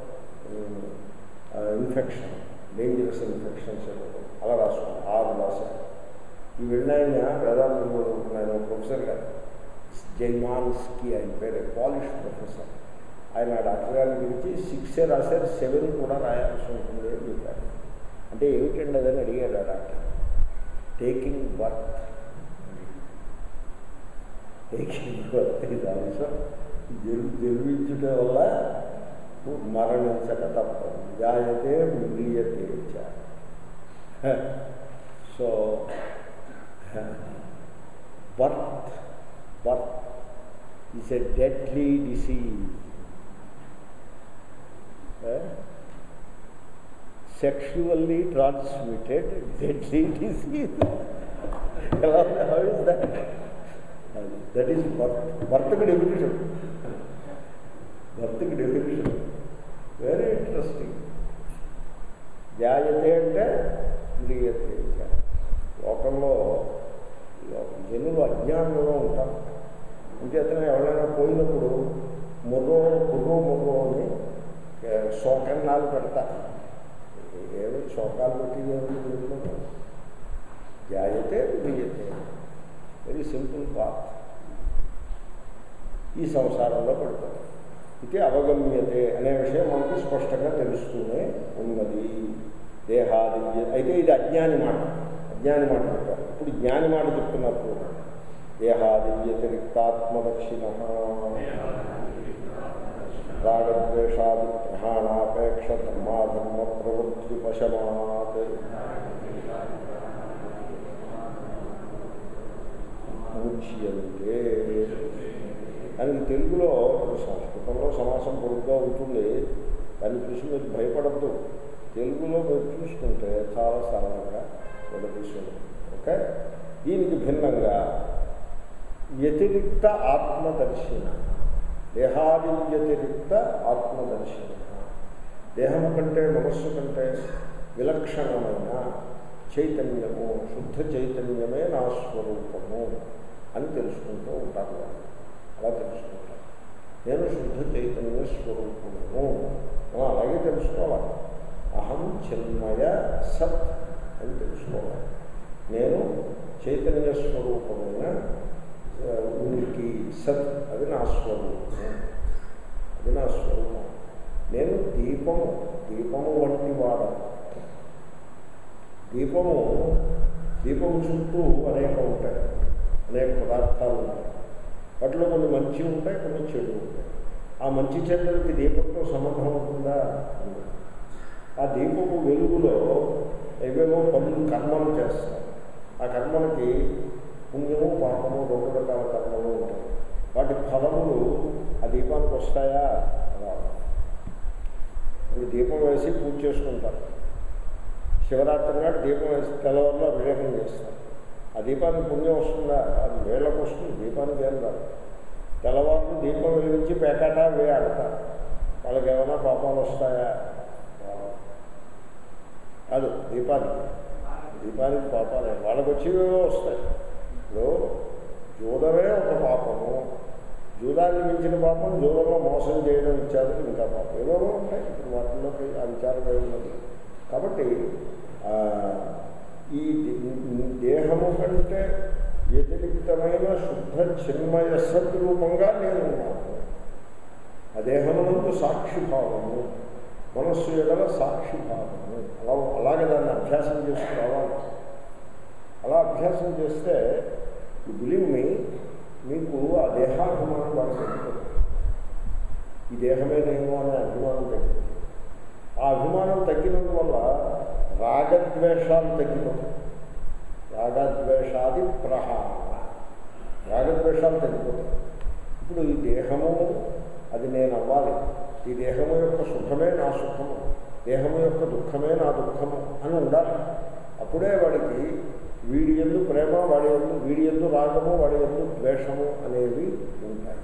ఇన్ఫెక్షన్ డేంజరస్ ఇన్ఫెక్షన్స్ ఏదో అలా రాసుకున్నాను ఆరు రాశాను ఈ వెళ్ళిన వేదాంతంలో ఉంటున్నాను ప్రొఫెసర్ గారు జైమాన్స్కి ఆయన పేరు పాలిష్ ప్రొఫెసర్ ఆయన డాక్టర్ గారిని పిలిచి సిక్సే రాశారు సెవెన్ కూడా రాయాల్సి ఉంటుంది అని చెప్పారు అంటే ఏమిటండి అదని అడిగాడు ఆ doctor taking birth taking birth ఇది ఆల్సో జరు జన్మించుట వల్ల మరణించక తప్పదు జాయతే మ్రియతే so birth birth is a deadly disease sexually transmitted deadly disease how is that that is birth బర్త్కి డెఫినేషన్ బర్త్కి డెఫినేషన్ వెరీ ఇంట్రెస్టింగ్ జాయతే అంటే మ్రియతే లోకంలో జనులు అజ్ఞానంలో ఉంటారు ఇంకేతనే ఎవరైనా పోయినప్పుడు ముర్రో ముర్రో ముర్రో అని శోకన్నాలు పెడతారు ఏదో శోకాలు పెట్టి జాయితే బియ్యతే వెరీ సింపుల్ పాత్ ఈ సంసారంలో పడతారు ఇది అవగమ్యతే అనే విషయం మనకి స్పష్టంగా తెలుస్తూనే ఉన్నది దేహాది అయితే ఇది అజ్ఞాని మాట అజ్ఞాని మాట చెప్తారు ఇప్పుడు జ్ఞాని మాట చెప్తున్నప్పుడు దేహాది వ్యతిరిక్తాత్మదక్షిణ రాగద్వేషాది గ్రహణాపేక్ష ధర్మాధర్మ ప్రవృత్తి పశమాత్ ముచ్యంతే దానికి తెలుగులో సంస్కృతంలో సమాసం పొడుగ్గా ఉంటుంది దాన్ని చూసి మీరు భయపడద్దు తెలుగులో మీరు చూసుకుంటే చాలా సరళంగా విడదీసుకుంది ఓకే దీనికి భిన్నంగా వ్యతిరిక్త ఆత్మదర్శిన దేహాది వ్యతిరిక్త ఆత్మదర్శిన దేహం కంటే మనస్సు కంటే విలక్షణమైన చైతన్యము శుద్ధ చైతన్యమే నా స్వరూపము అని తెలుసుకుంటూ ఉంటారు వాళ్ళు అలా తెలుసుకుంటారు నేను శుద్ధ చైతన్య స్వరూపము మనం అలాగే తెలుసుకోవాలి అహం చిన్మయ సత్ అని తెలుసుకోవాలి నేను చైతన్య స్వరూపమైన ఆ, ఉనికి సత్ అది నా స్వరూపము అది నా స్వరూపం నేను దీపము దీపము వంటి వాడ దీపము దీపము చుట్టూ అనేక ఉంటాయి అనేక పదార్థాలు ఉంటాయి వాటిలో కొన్ని మంచి ఉంటాయి కొన్ని చెడు ఉంటాయి ఆ మంచి చెడ్డలకి దీపంతో సంబంధం ఉంటుందా ఉండదు. ఆ దీపపు వెలుగులో ఏవేవో పనులు కర్మలు చేస్తారు ఆ కర్మలకి పుణ్యము పాపము రెండు రకాల కర్మలు ఉంటాయి వాటి ఫలములు ఆ దీపానికి వస్తాయా రావు ఇప్పుడు దీపం వేసి పూజ చేసుకుంటారు శివరాత్రి నాడు దీపం వేసి తెల్లవారులో అభిషేకం చేస్తారు ఆ దీపానికి పుణ్యం వస్తుందా అది వేళ్ళకు వస్తుంది దీపానికి ఏం రాదు తెల్లవారులు దీపం వెలిగించి పేకాట వే ఆడతారు వాళ్ళకి ఏమైనా పాపాలు వస్తాయా రావు. కాదు దీపానికి దీపానికి పాపాలే వాళ్ళకి వచ్చేవేవో వస్తాయి ఇప్పుడు జూదమే ఒక పాపము జూదాన్ని మించిన పాపం జూదంలో మోసం చేయడం ఇత్యాదులు ఇంకా పాపం ఏవేవో ఉంటాయి ఇప్పుడు వాటిలోకి ఆ విచారం ఏమున్నది కాబట్టి ఆ, ఈ దే- దేహము కంటే వ్యతిరిక్తమైన శుద్ధ చిన్మయ సద్రూపంగా నేను ఉన్నాను ఆ దేహమునందు సాక్షిభావము మనస్సు ఎడల సాక్షిభావము అలా అలాగే దాన్ని అభ్యాసం చేస్తూ రావాలి అలా అభ్యాసం చేస్తే బిలీవ్ మీ మీకు ఆ దేహాభిమానం బాగా తగ్గిపోతుంది ఈ దేహమే నేను అనే అభిమానం తగ్గిపోతుంది ఆ అభిమానం తగ్గినందువల్ల రాగద్వేషాలు తగ్గిపోతాయి రాగద్వేషాది ప్రహార రాగద్వేషాలు తగ్గిపోతాయి ఇప్పుడు ఈ దేహము అది నేను అవ్వాలి ఈ దేహము యొక్క సుఖమే నా సుఖము దేహము యొక్క దుఃఖమే నా దుఃఖము అని ఉండాలి అప్పుడే వాడికి వీడి ఎందు ప్రేమ వాడి ఎందు వీడి ఎందు రాగము వాడి ఎందు ద్వేషము అనేవి ఉంటాయి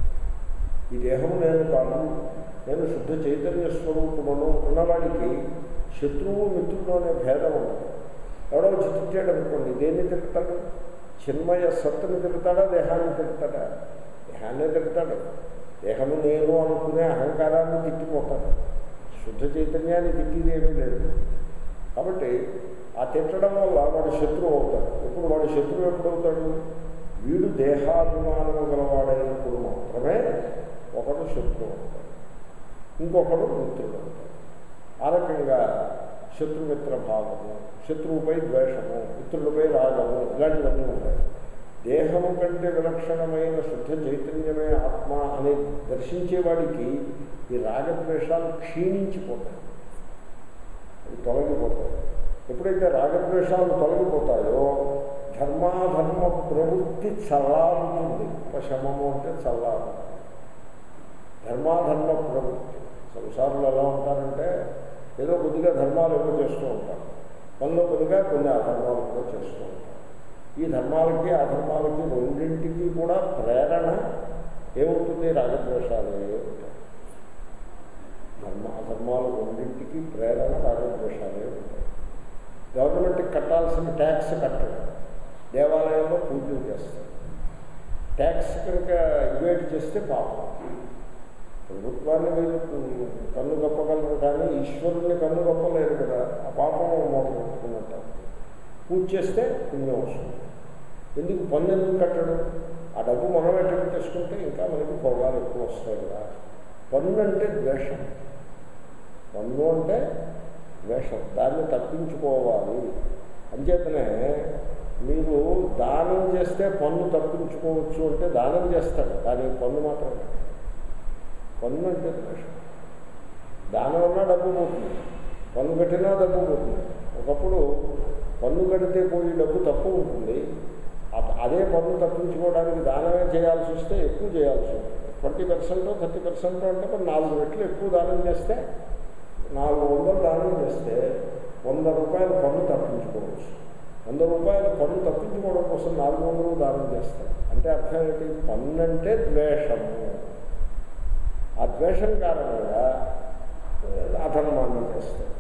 ఈ దేహము నేను కాదు నేను శుద్ధ చైతన్య స్వరూపమును ఉన్నవాడికి శత్రువు మిత్రుడు అనే భేదం ఉండదు ఎవడో వచ్చి తిట్టాడు అనుకోండి దేన్ని తిడతాడు చిన్మయ సత్తుని తిడతాడా దేహాన్ని తిడతాడా దేహాన్నే తిడతాడు దేహము నేను అనుకునే అహంకారాన్ని తిట్టిపోతాడు శుద్ధ చైతన్యాన్ని తిట్టిది ఏమీ లేదు కాబట్టి ఆ తిట్టడం వల్ల వాడు శత్రువు అవుతాడు ఇప్పుడు వాడు శత్రువు ఎప్పుడవుతాడు వీడు దేహాభిమానము గలవాడైనప్పుడు మాత్రమే ఒకడు శత్రువు అవుతాడు ఇంకొకడు మిత్రుడు అవుతాడు ఆ రకంగా శత్రుమిత్ర భావము శత్రువుపై ద్వేషము మిత్రులపై రాగము ఇలాంటివన్నీ ఉంటాయి దేహము కంటే విలక్షణమైన శుద్ధ చైతన్యమే ఆత్మ అని దర్శించేవాడికి ఈ రాగద్వేషాలు క్షీణించిపోతాయి అవి తొలగిపోతాయి ఎప్పుడైతే రాగద్వేషాలు తొలగిపోతాయో ధర్మాధర్మ ప్రవృత్తి చల్లారుతుంది ఉపశమము అంటే చల్లారు ధర్మాధర్మ ప్రవృత్తి సంసారంలో ఎలా ఉంటారంటే ఏదో కొద్దిగా ధర్మాలు ఏమో చేస్తూ ఉంటారు పనిలో కొద్దిగా కొన్ని అధర్మాలు కూడా చేస్తూ ఉంటారు ఈ ధర్మాలకి అధర్మాలకి రెండింటికి కూడా ప్రేరణ ఏముంటుంది రాగద్వేషాలే ఉంటాయి ధర్మ అధర్మాలు రెండింటికి ప్రేరణ రాగద్వేషాలే ఉంటాయి గవర్నమెంట్కి కట్టాల్సిన ట్యాక్స్ కట్టడం దేవాలయంలో పూజలు చేస్తారు ట్యాక్స్ కనుక ఇవేట్ చేస్తే పాపం ప్రభుత్వాన్ని మీరు కన్ను గప్పగలరు కానీ ఈశ్వరుని కన్ను గప్పలేరు కదా ఆ పాపం మూట పెట్టుకున్నట్టు పూజ చేస్తే పుణ్యం వస్తుంది ఎందుకు పన్ను ఎందుకు కట్టడం ఆ డబ్బు మనం ఎట్లా పెట్టేసుకుంటే ఇంకా మనకి భోగాలు ఎక్కువ వస్తాయి కదా పన్ను అంటే ద్వేషం పన్ను అంటే ద్వేషం దాన్ని తప్పించుకోవాలి అంచేతనే మీరు దానం చేస్తే పన్ను తప్పించుకోవచ్చు అంటే దానం చేస్తాడు దానికి పన్ను మాత్రమే పన్ను అంటే ద్వేషం దానం అన్నా డబ్బు పోతుంది పన్ను కట్టినా డబ్బు పోతుంది ఒకప్పుడు పన్ను కడితే పోయే డబ్బు తక్కువ ఉంటుంది అ- అదే పన్ను తప్పించుకోవడానికి దానమే చేయాల్సి వస్తే ఎక్కువ చేయాల్సి ఉంటుంది ట్వంటీ పర్సెంట్ థర్టీ పర్సెంట్ అంటే మరి నాలుగు రెట్లు ఎక్కువ దానం చేస్తే నాలుగు వందలు దానం చేస్తే వంద రూపాయల పన్ను తప్పించుకోవచ్చు వంద రూపాయల పన్ను తప్పించుకోవడం కోసం నాలుగు వందలు దానం చేస్తారు అంటే అర్థం ఏంటి పన్ను అంటే ద్వేషము ఆ ద్వేషం కారణంగా ఆ, అధర్మాన్ని చేస్తాడు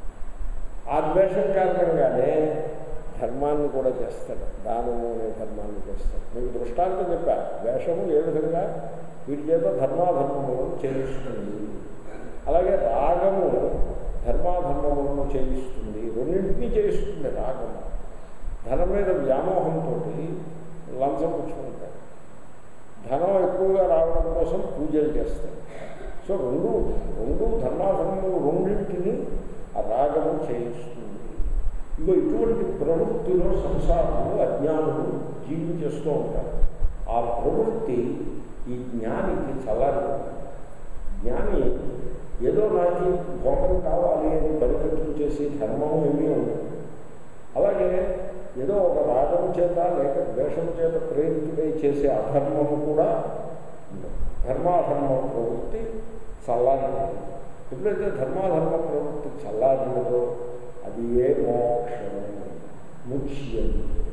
ఆ ద్వేషం కారణంగానే ధర్మాన్ని కూడా చేస్తాడు దానము అనే ధర్మాన్ని చేస్తాడు మీకు దృష్టాంతం చెప్పా ద్వేషము ఏ విధంగా వీటి చేత ధర్మాధర్మములను చేయిస్తుంది అలాగే రాగము ధర్మాధర్మములను చేయిస్తుంది రెండింటినీ చేయిస్తుంది రాగము ధనం మీద వ్యామోహంతో లంచం పుచ్చుకుంటాడు ధనం ఎక్కువగా రావడం కోసం పూజలు చేస్తాడు సో రెండు రెండు ధర్మాధర్మములు రెండింటిని ఆ రాగము చేయిస్తుంది ఇగో ఇటువంటి ప్రవృత్తిలో సంసారంలో అజ్ఞానులు జీవించేస్తూ ఉంటారు ఆ ప్రవృత్తి ఈ జ్ఞానికి చల్లారి జ్ఞాని ఏదో నాకు భోగం కావాలి అని పరికృతం చేసి ధర్మం ఏమీ ఉండదు అలాగే ఏదో ఒక రాగం చేత లేక ద్వేషం చేత ప్రేరితుడై చేసే అధర్మము కూడా ఉండదు ధర్మాధర్మ ప్రవృత్తి చల్లారి ఎప్పుడైతే ధర్మాధర్మ ప్రవృత్తి చల్లారినదో అది ఏ మోక్షము ముఖ్యం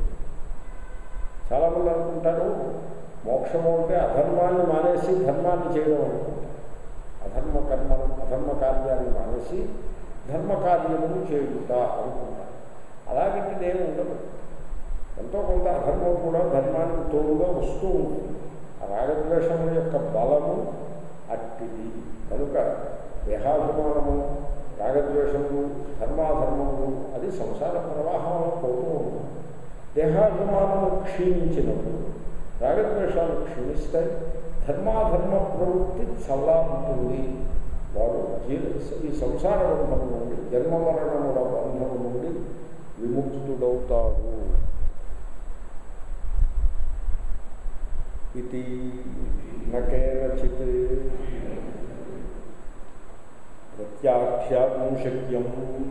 చాలామంది అనుకుంటారు మోక్షము అంటే అధర్మాన్ని మానేసి ధర్మాన్ని చేయడం అనుకుంటారు అధర్మ కర్మను అధర్మ కార్యాన్ని మానేసి ధర్మ కార్యమును చేయుట అనుకుంటారు అలాగంటే ఏమి ఉండదు ఎంతో కొంత అధర్మం కూడా ధర్మానికి తోడుగా వస్తూ ఉంటుంది ఆ రాగద్వేషముల యొక్క బలము అట్టిది కనుక దేహాభిమానము రాగద్వేషములు ధర్మాధర్మములు అది సంసార ప్రవాహంలో పోతూ ఉంటుంది దేహాభిమానము క్షీణించినప్పుడు రాగద్వేషాలు క్షీణిస్తాయి ధర్మాధర్మ ప్రవృత్తి చల్లారుతుంది వాడు జీవ ఈ సంసార బంధం నుండి జన్మ మరణముల బంధం నుండి విముక్తుడవుతాడు ఇది నకేనచిత్ ప్రత్యాఖ్యాతం శక్యం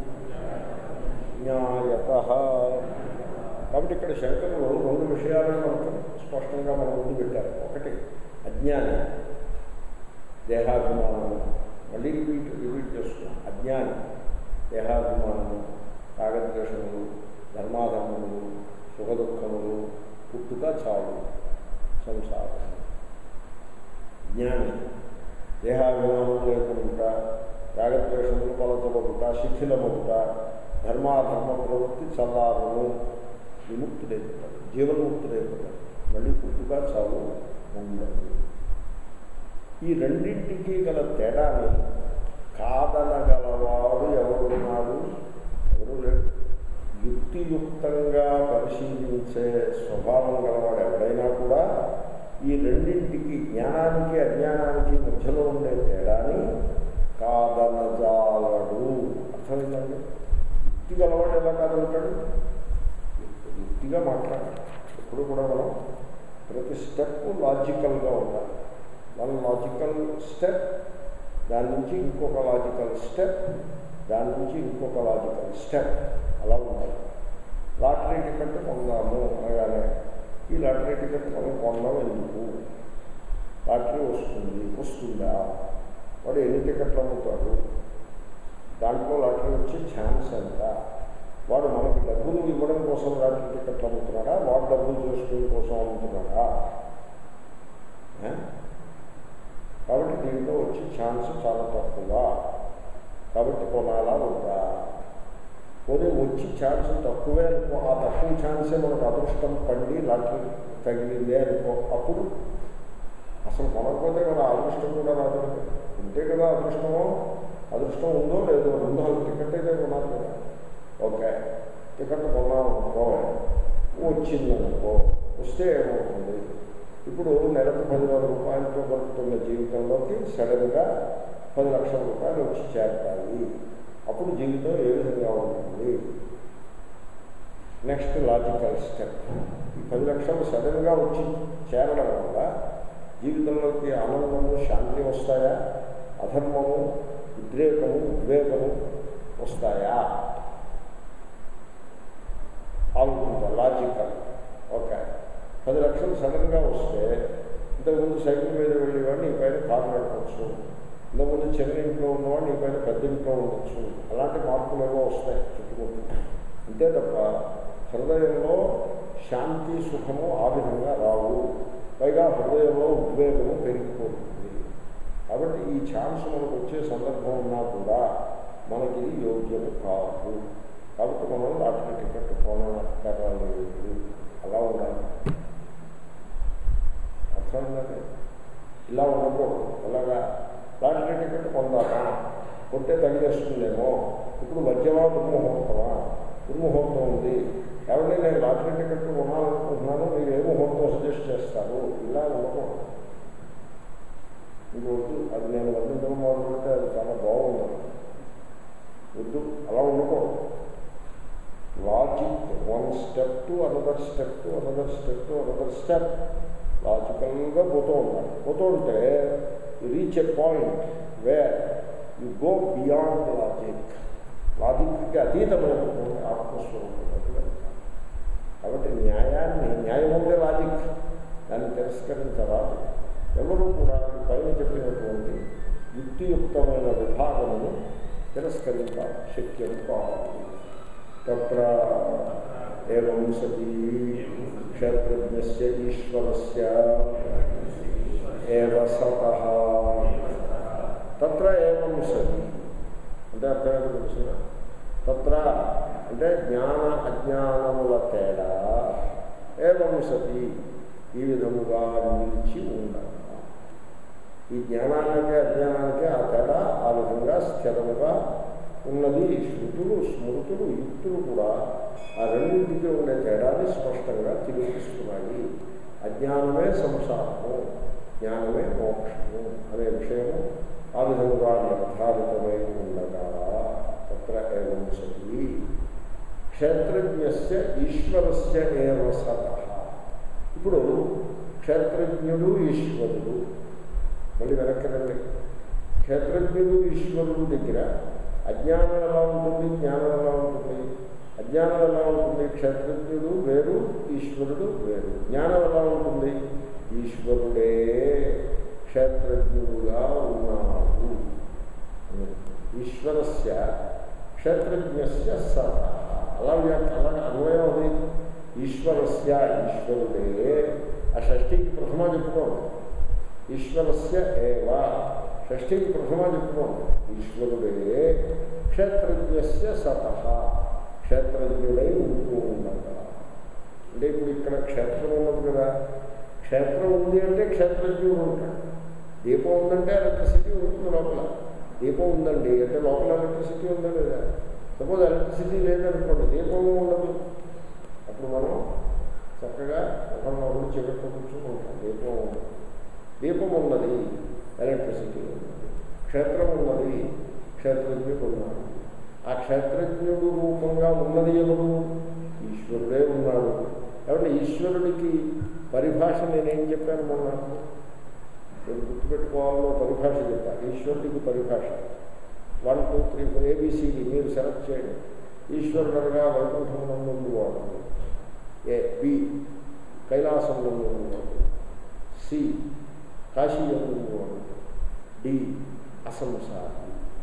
న్యాయత కాబట్టి ఇక్కడ శంకరులు రెండు విషయాలను మనకు స్పష్టంగా మన ముందు పెట్టారు ఒకటి అజ్ఞాని దేహాభిమానము మళ్ళీ రిపీట్ రిపీట్ చేస్తున్నాం అజ్ఞాని దేహాభిమానము రాగద్వేషములు ధర్మాధర్మములు సుఖదుఖములు పుట్టుక చావు సంసారం జ్ఞాని దేహాభిమానం లేకుండా రాగద్వేషములు కొలతబడుట శిథిలమవుట ధర్మాధర్మ ప్రవృత్తి చల్లారము విముక్తుడైపోతాడు జీవన్ముక్తుడైపోతాడు మళ్ళీ పుట్టుక చావు ఉండదు ఈ రెండింటికి గల తేడాని కాదనగలవాడు ఎవరున్నాడు ఎవరు లేడు యుక్తియుక్తంగా పరిశీలించే స్వభావం గలవాడు ఎవడైనా కూడా ఈ రెండింటికి జ్ఞానానికి అజ్ఞానానికి మధ్యలో ఉండే తేడాని కాదనజాలడు అర్థమైందండి యుక్తి గలవాడు ఎలా కాదంటాడు యుక్తిగా మాట్లాడాలి ఎప్పుడు కూడా మనం ప్రతి స్టెప్ లాజికల్గా ఉండాలి వన్ లాజికల్ స్టెప్ దాని నుంచి ఇంకొక లాజికల్ స్టెప్ దాని నుంచి ఇంకొక లాజికల్ స్టెప్ అలా ఉండాలి లాటరీ టికెట్ కొందాము అనగానే ఈ లాటరీ టికెట్ మనం కొనడం ఎందుకు లాటరీ వస్తుంది వస్తుందా వాడు ఎన్ని టికెట్లు అమ్ముతాడు దాంట్లో లాటరీ వచ్చే ఛాన్స్ ఎంత వాడు మనకి డబ్బులు ఇవ్వడం కోసం లాటరీ టికెట్లు అమ్ముతున్నాడా వాడు డబ్బులు చేసుకునే కోసం అమ్ముతున్నాడా ఏ? కాబట్టి దీంట్లో వచ్చే ఛాన్స్ చాలా తక్కువ కాబట్టి కొనాలా వద్దా పోనీ వచ్చి ఛాన్స్ తక్కువే అనుకో ఆ తక్కువ ఛాన్సే మనకు అదృష్టం పండి లాటరీ తగిలిందే అనుకో అప్పుడు అసలు కొనకపోతే మన అదృష్టం కూడా రాదు ఉంటే కదా అదృష్టమో అదృష్టం ఉందో లేదో రెండు వందల టికెట్ అయితే కొనాలి కదా ఓకే టికెట్ కొన్నాం అనుకో వచ్చింది అనుకో వస్తే ఏమవుతుంది ఇప్పుడు నెలకు పదివేల రూపాయలతో గడుపుతున్న జీవితంలోకి సడన్గా పది లక్షల రూపాయలు వచ్చి చేరతాయి అప్పుడు జీవితం ఏ విధంగా ఉంటుంది నెక్స్ట్ లాజికల్ స్టెప్ ఈ పది లక్షలు సడన్గా వచ్చి చేరడం వల్ల జీవితంలోకి ఆనందము శాంతి వస్తాయా అధర్మము ఉద్రేకము ఉద్వేగము వస్తాయా ఆలోచించాలి లాజికల్ ఓకే పది లక్షలు సడన్గా వస్తే ఇంతకుముందు సైకిల్ మీద వెళ్ళేవాడిని ఈ పైన కారు నడపచ్చు ఇంతకుముందు చిన్న ఇంట్లో ఉన్నవాడిని ఈ పైన పెద్ద ఇంట్లో ఉండొచ్చు అలాంటి మార్పులు ఏవో వస్తాయి చుట్టుముట్టు అంతే తప్ప హృదయంలో శాంతి సుఖము ఆ విధంగా రావు పైగా హృదయంలో ఉద్వేగము పెరిగిపోతుంది కాబట్టి ఈ ఛాన్స్ మనకు వచ్చే సందర్భం ఉన్నా కూడా మనకి ఇది యోగ్యము కాదు కాబట్టి మనం లాటరీ టికెట్ కొనక్కర్లేదు అలా ఉండాలి అర్థమైందండి ఇలా ఉండకూడదు అలాగా లాటరీ టికెట్ పొందాలా కొట్టే తగిలేస్తుందేమో ఇప్పుడు మధ్యమా దుర్ముహూర్తమా దుర్ముహూర్తం ఉంది కాబట్టి నేను లాటరీ టికెట్ కొనాలనుకుంటున్నాను మీరు ఏ ముహూర్తం సజెస్ట్ చేస్తారు ఇలా ఉండకూడదు ఇది వద్దు అది నేను వర్ణించడం మొదలుపెడితే అది చాలా బాగుంది వద్దు అలా ఉండకూడదు logic one step to another step to another step to another step లాజికల్గా పోతూ ఉండాలి పోతూ ఉంటే you reach a point where you go beyond logic లాజిక్కి అతీతమైనటువంటి ఆత్మస్వరూపంలోకి వెళ్తాం కాబట్టి న్యాయాన్ని న్యాయం ఉండే లాజిక్ దాన్ని తిరస్కరించరాదు ఎవరు కూడా ఈ పైన చెప్పినటువంటి యుక్తియుక్తమైన విభాగమును తిరస్కరించ శక్యం కావాలి తత్ర ఏం సతీ క్షేత్రజ్ఞస్య ఈశ్వరస్య ఏవ సతః తత్ర ఏవం సతి అంటే అర్థమైతే తెలిసిన తత్ర అంటే జ్ఞాన అజ్ఞానముల తేడా ఏవం సతి ఈ విధముగా నిలిచి ఉండాలి ఈ జ్ఞానానికి అజ్ఞానానికి ఆ తేడా ఆ విధంగా స్థిరముగా ఉన్నది శృతులు స్మృతులు యుక్తులు కూడా ఆ రెండింటికి ఉండే తేడాన్ని స్పష్టంగా తెలియజేస్తున్నాయి అజ్ఞానమే సంసారము జ్ఞానమే మోక్షము అనే విషయము ఆ విధముగా నిర్ధారితమై ఉండగా తత్ర ఏం సతి క్షేత్రజ్ఞస్య ఈశ్వరస్య ఏవ సతః ఇప్పుడు క్షేత్రజ్ఞుడు ఈశ్వరుడు మళ్ళీ వెనక్కి రండి క్షేత్రజ్ఞుడు ఈశ్వరుడు దగ్గర అజ్ఞానం ఎలా ఉంటుంది జ్ఞానం ఎలా ఉంటుంది అజ్ఞానం ఎలా ఉంటుంది క్షేత్రజ్ఞుడు వేరు ఈశ్వరుడు వేరు జ్ఞానం ఎలా ఉంటుంది ఈశ్వరుడే క్షేత్రజ్ఞుడుగా ఉన్నాడు ఈశ్వరస్య క్షేత్రజ్ఞస్య సత అలా వ్యాఖ్య అలా అన్వయం అది ఈశ్వరస్య ఈశ్వరుడే ఆ షష్ఠికి ప్రథమ చెప్పుకోండి ఈశ్వరస్య ఏవ షష్ఠికి ప్రథమ చెప్పుకోండి ఈశ్వరుడే క్షేత్రజ్ఞస్య సత క్షేత్రజ్ఞుడై ఉంటూ ఉండగా అంటే ఇప్పుడు ఇక్కడ క్షేత్రం ఉన్నది కదా క్షేత్రం ఉంది అంటే క్షేత్రజ్ఞుడు ఉంటాడు దీపం ఉందంటే ఎలక్ట్రిసిటీ ఉంటుంది లోపల దీపం ఉందండి అంటే లోపల ఎలక్ట్రిసిటీ ఉందా లేదా సపోజ్ ఎలక్ట్రిసిటీ లేదనుకోండి దీపము ఉండదు అప్పుడు మనం చక్కగా ఒకరినొకరు చివరికి కూర్చుకుంటాం దీపం ఉండదు దీపం ఉన్నది ఎలక్ట్రిసిటీ ఉన్నది క్షేత్రం ఉన్నది క్షేత్రజ్ఞుడు ఉన్నాడు ఆ క్షేత్రజ్ఞుడు రూపంగా ఉన్నది ఎవరు ఈశ్వరుడే ఉన్నాడు కాబట్టి ఈశ్వరుడికి పరిభాష నేనేం చెప్పాను మొన్న నేను గుర్తుపెట్టుకోవాలో పరిభాష చెప్పాను ఈశ్వరుడికి పరిభాష one two three four A B C D మీరు సెలెక్ట్ చేయండి ఈశ్వరుడు అనగా వైకుంఠంలో ఉండేవాడు ఏ బి కైలాసంలో ఉండేవాడు సి కాశీ ఉండేవాడు డి అసంసారి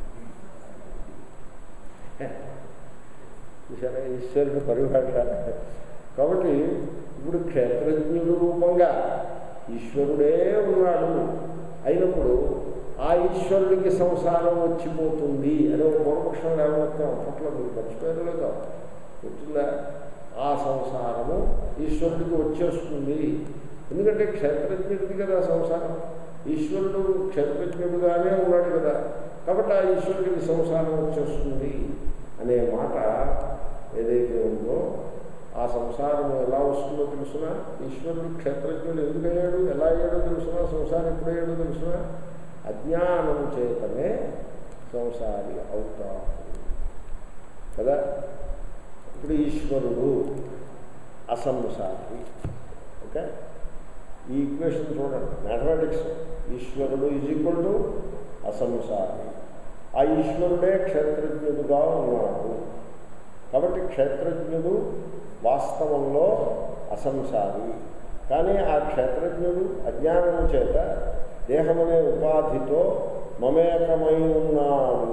చూసారా ఈశ్వరుడు పరిభాష కాబట్టి ఇప్పుడు క్షేత్రజ్ఞుడు రూపంగా ఈశ్వరుడే ఉన్నాడు అయినప్పుడు ఆ ఈశ్వరుడికి సంసారం వచ్చిపోతుంది అనే ఒక పూర్వపక్షం లేవనెత్తాం అప్పట్లో మీరు మర్చిపోయారు లేదా గుర్తుందా ఆ సంసారము ఈశ్వరుడికి వచ్చేస్తుంది ఎందుకంటే క్షేత్రజ్ఞుడికి కదా సంసారం ఈశ్వరుడు క్షేత్రజ్ఞుడుగానే ఉన్నాడు కదా కాబట్టి ఆ ఈశ్వరుడికి సంసారం వచ్చేస్తుంది అనే మాట ఏదైతే ఉందో ఆ సంసారం ఎలా వస్తుందో తెలుసునా ఈశ్వరుడు క్షేత్రజ్ఞుడు ఎందుకయ్యాడు ఎలా అయ్యాడో తెలుసునా సంసారం ఎప్పుడయ్యాడో తెలుసునా అజ్ఞానం చేతనే సంసారి అవుతాడు కదా ఇప్పుడు ఈశ్వరుడు అసంసారి ఓకే ఈ ఈక్వేషన్ చూడండి మ్యాథమెటిక్స్ ఈశ్వరుడు ఈజ్ ఈక్వల్ టు అసంసారి ఆ ఈశ్వరుడే క్షేత్రజ్ఞుడుగా ఉన్నాడు కాబట్టి క్షేత్రజ్ఞుడు వాస్తవంలో అసంసారి కానీ ఆ క్షేత్రజ్ఞుడు అజ్ఞానం చేత దేహమనే ఉపాధితో మమేకమై ఉన్నాడు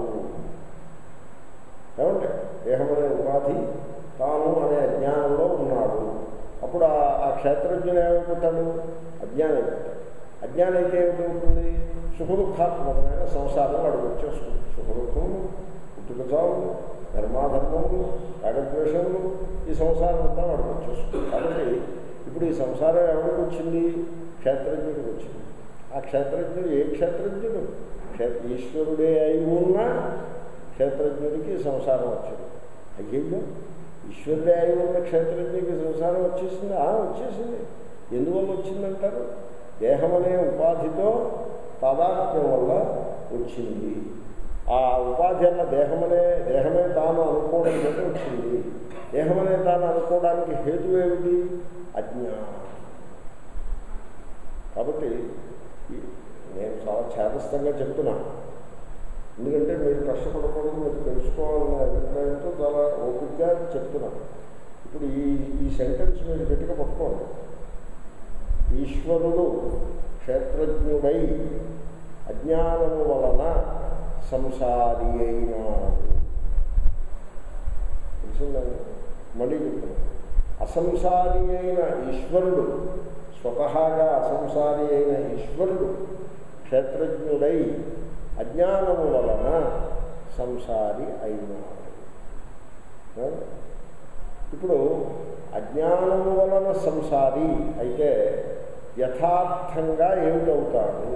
ఏమంటే దేహమనే ఉపాధి తాను అనే అజ్ఞానంలో ఉన్నాడు అప్పుడు ఆ- ఆ క్షేత్రజ్ఞుడు ఏమైపోతాడు అజ్ఞానం అయిపోతాడు అజ్ఞానం అయితే ఏమిటవుతుంది సుఖదుఖాత్మకమైన సంసారం వాడికి వచ్చేస్తుంది సుఖదుఖములు పుట్టుక చావులు ధర్మాధర్మములు రాగద్వేషములు ఈ సంసారం అంతా వాడికి వచ్చేస్తుంది కాబట్టి ఇప్పుడు ఈ సంసారం ఎవరికి వచ్చింది క్షేత్రజ్ఞుడికి వచ్చింది ఆ క్షేత్రజ్ఞుడు ఏ క్షేత్రజ్ఞుడు క్షే ఈశ్వరుడే అయి ఉన్న క్షేత్రజ్ఞుడికి సంసారం వచ్చింది అయ్యో ఈశ్వరుడే అయి ఉన్న క్షేత్రజ్ఞుడికి సంసారం వచ్చేసింది ఆ వచ్చేసింది ఎందువల్ల వచ్చిందంటారు దేహం అనే ఉపాధితో తాదాత్మ్యం వల్ల వచ్చింది ఆ ఉపాధి అన్న దేహమనే దేహమే తాను అనుకోవడం చేత వచ్చింది దేహమనే తాను అనుకోవడానికి హేతు ఏమిటి అజ్ఞానం కాబట్టి ఈ- నేను చాలా చేతస్థంగా చెప్తున్నాను ఎందుకంటే మీరు కష్టపడకూడదు మీరు తెలుసుకోవాలనే అభిప్రాయంతో చాలా ఓపికగా చెప్తున్నాను ఇప్పుడు ఈ ఈ సెంటెన్స్ మీరు గట్టిగా పట్టుకోండి ఈశ్వరుడు క్షేత్రజ్ఞుడై అజ్ఞానము వలన సంసారి అయినాడు తెలిసిందండి మళ్ళీ చెప్తున్నాను అసంసారి అయిన ఈశ్వరుడు స్వతహాగా అసంసారి అయిన ఈశ్వరుడు క్షేత్రజ్ఞుడై అజ్ఞానము వలన సంసారి అయినాడు ఆ? ఇప్పుడు అజ్ఞానము వలన సంసారి అయితే యథార్థంగా ఏమిటవుతాడు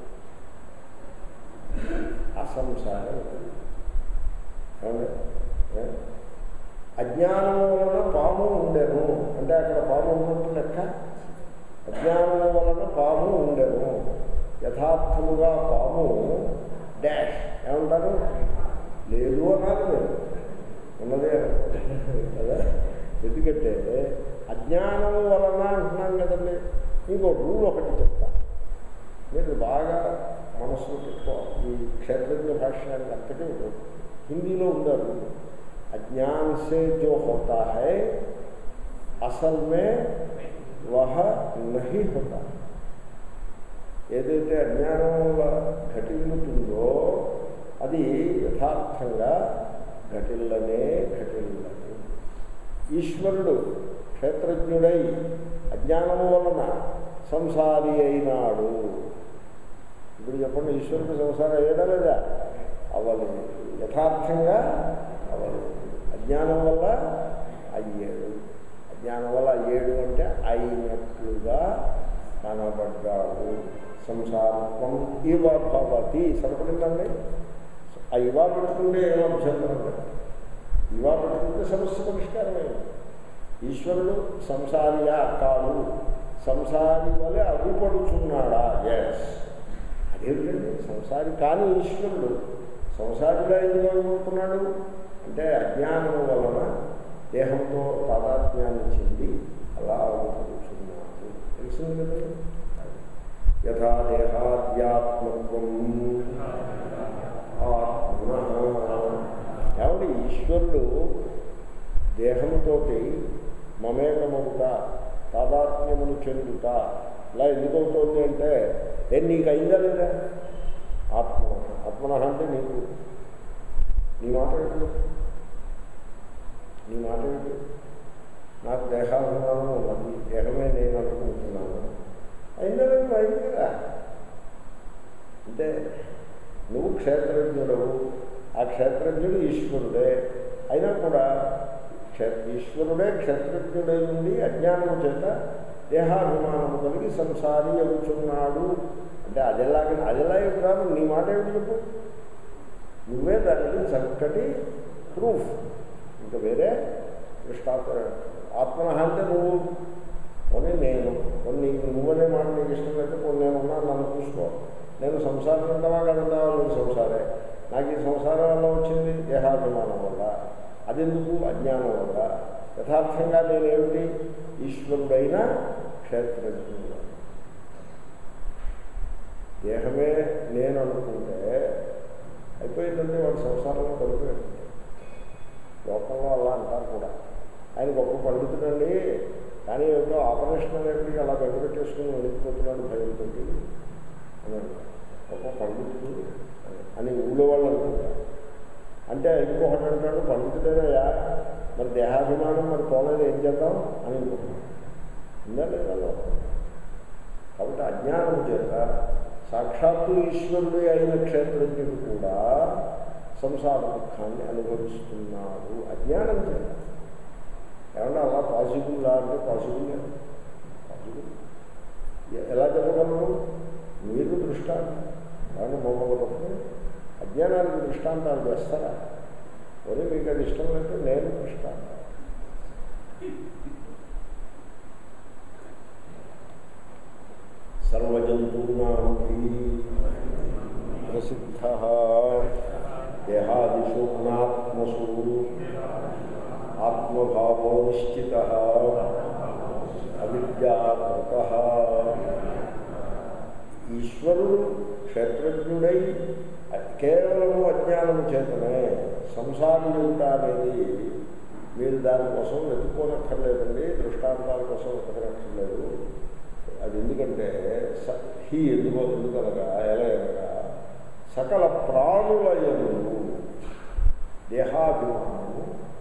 అసంసారి అవుతుంది ఏమండి? ఏ? అజ్ఞానము వలన పాము ఉండెను అంటే అక్కడ పాము ఉన్నట్టు లెక్క అజ్ఞానము వలన పాము ఉండెను యథార్థముగా పాము డాష్ ఏమంటారు లేదు అన్నారు మీరు ఉన్నదే కదా ఎందుకంటే అజ్ఞానము వలన అంటున్నాం కదండి ఇంకో రూల్ ఒకటి చెప్తా మీరు బాగా మనసులో పెట్టుకోవాలి ఈ క్షేత్రజ్ఞ భాష్యానికి అంతకే ఉంటుంది హిందీలో ఉండారు अज्ञान से जो होता है असल में वह नहीं होता ఏదైతే అజ్ఞానం వల్ల ఘటిల్లుతుందో అది యథార్థంగా ఘటిల్లనే ఘటిల్లదు ఈశ్వరుడు క్షేత్రజ్ఞుడై అజ్ఞానము వలన సంసారి అయినాడు ఇప్పుడు చెప్పండి ఈశ్వరుడు సంసారం అయ్యాడా లేదా అవ్వలేదు యథార్థంగా అవ్వలేదు అజ్ఞానం వల్ల అయ్యాడు అజ్ఞానం వల్ల అయ్యాడు అంటే అయినట్లుగా కనబడ్డాడు సంసారత్వం ఇవ భవతి సరిపడిందండి ఆ ఇవా పెట్టుకుంటే ఏమో అభ్యంతరం లేదు ఇవా పెట్టుకుంటే సమస్య పరిష్కారమైంది ఈశ్వరుడు సంసారియా కాదు సంసారి వలె అగుపడుచున్నాడా ఎస్ అదేమిటండి సంసారి కానీ ఈశ్వరుడు సంసారిగా ఎందుకు అనుకుంటున్నాడు అంటే అజ్ఞానం వలన దేహంతో తాదాత్మ్యాన్ని చెంది అలా అనుకుంటున్నాడు తెలిసింది కదా యథా దేహాద్యాత్మత్వం ఆత్మ ఏమంటే ఈశ్వరుడు దేహంతో మమేకమవుట తాదాత్మ్యమును చెందుట ఇలా ఎందుకు అవుతుంది అంటే ఏ నీకు అయిందా లేదా ఆత్మ ఆత్మన అంటే నీకు నీ మాట ఏంటి నీ మాట ఏంటి నాకు దేహాభిమానం ఉన్నది దేహమే నేను అనుకుంటున్నాను అయిందా లేదు అయింది కదా అంటే నువ్వు క్షేత్రజ్ఞుడవు ఆ క్షేత్రజ్ఞుడు ఈశ్వరుడే అయినా కూడా క్షే ఈశ్వరుడే క్షేత్రజ్ఞుడై ఉండి అజ్ఞానము చేత దేహాభిమానము కలిగి సంసారి అవుతున్నాడు అంటే అదెలాగ అదెలా రాదు నీ మాట ఏమిటి చెప్పు నువ్వే దానికి చక్కటి ప్రూఫ్ ఇంకా వేరే దృష్టాంత ఆత్మన అంటే నువ్వు కొన్ని నేను కొన్ని నువ్వనే మాట నీకు ఇష్టం అయితే కొన్ని నేను ఉన్నాను నన్ను చూసుకో నేను సంసారం అంటావా కదంటావా నువ్వు సంసారే నాకు ఈ సంసారం వల్ల వచ్చింది దేహాభిమానం వల్ల అదెందుకు అజ్ఞానం వల్ల యథార్థంగా నేనేమిటి ఈశ్వరుడైన క్షేత్రజ్ఞుడు దేహమే నేను అనుకుంటే అయిపోయిందంటే వాడు సంసారంలో పడిపోయాడు లోకంలో అలా అంటారు కూడా ఆయన గొప్ప పండితుడండి కానీ ఏమిటో ఆపరేషన్ అనేప్పటికీ అలా బయటపెట్టేసుకుని వెళ్ళిపోతున్నాడు భయంతో అని ఒక పండితుడు అని ఊళ్ళో వాళ్ళు అనుకుంటారు అంటే ఇంకొకటి అంటాడు పండితుడేనయ్యా మరి దేహాభిమానం మరి పోలేదు ఏం చేద్దాం అని అనుకుంటున్నాం ఉందా లేదా లోపల? కాబట్టి అజ్ఞానం చేత సాక్షాత్తు ఈశ్వరుడు అయిన క్షేత్రజ్ఞుడు కూడా సంసార దుఃఖాన్ని అనుభవిస్తున్నాడు అజ్ఞానం చేత ఏమన్నా అలా పాసిబుల్ లా అంటే పాసిబుల్ లేదు పాసిబుల్ ఎ- ఎలా చెప్పగలము మీరు దృష్టాంతం ఏమన్నా మమ్మల్ని పట్టుకుని అజ్ఞానానికి దృష్టాంతాలు చేస్తారా పోనీ మీకు అది ఇష్టం లేకపోతే నేను దృష్టాంతం సర్వజంతూనామీ ప్రసిద్ధ దేహాదిషు అనాత్మసు ఆత్మభావో నిశ్చిత అవిద్యాకృత ఈశ్వరుడు క్షేత్రజ్ఞుడై కేవలము అజ్ఞానము చేతనే సంసారయుట అనేది మీరు దానికోసం వెతుక్కోనక్కర్లేదండి దృష్టాంతాల కోసం వెతకనక్కర్లేదు అది ఎందుకంటే స- హీ ఎందుకో ఎందుకనగా ఎలా అనగా సకల ప్రాణుల యందు దేహాభిమానము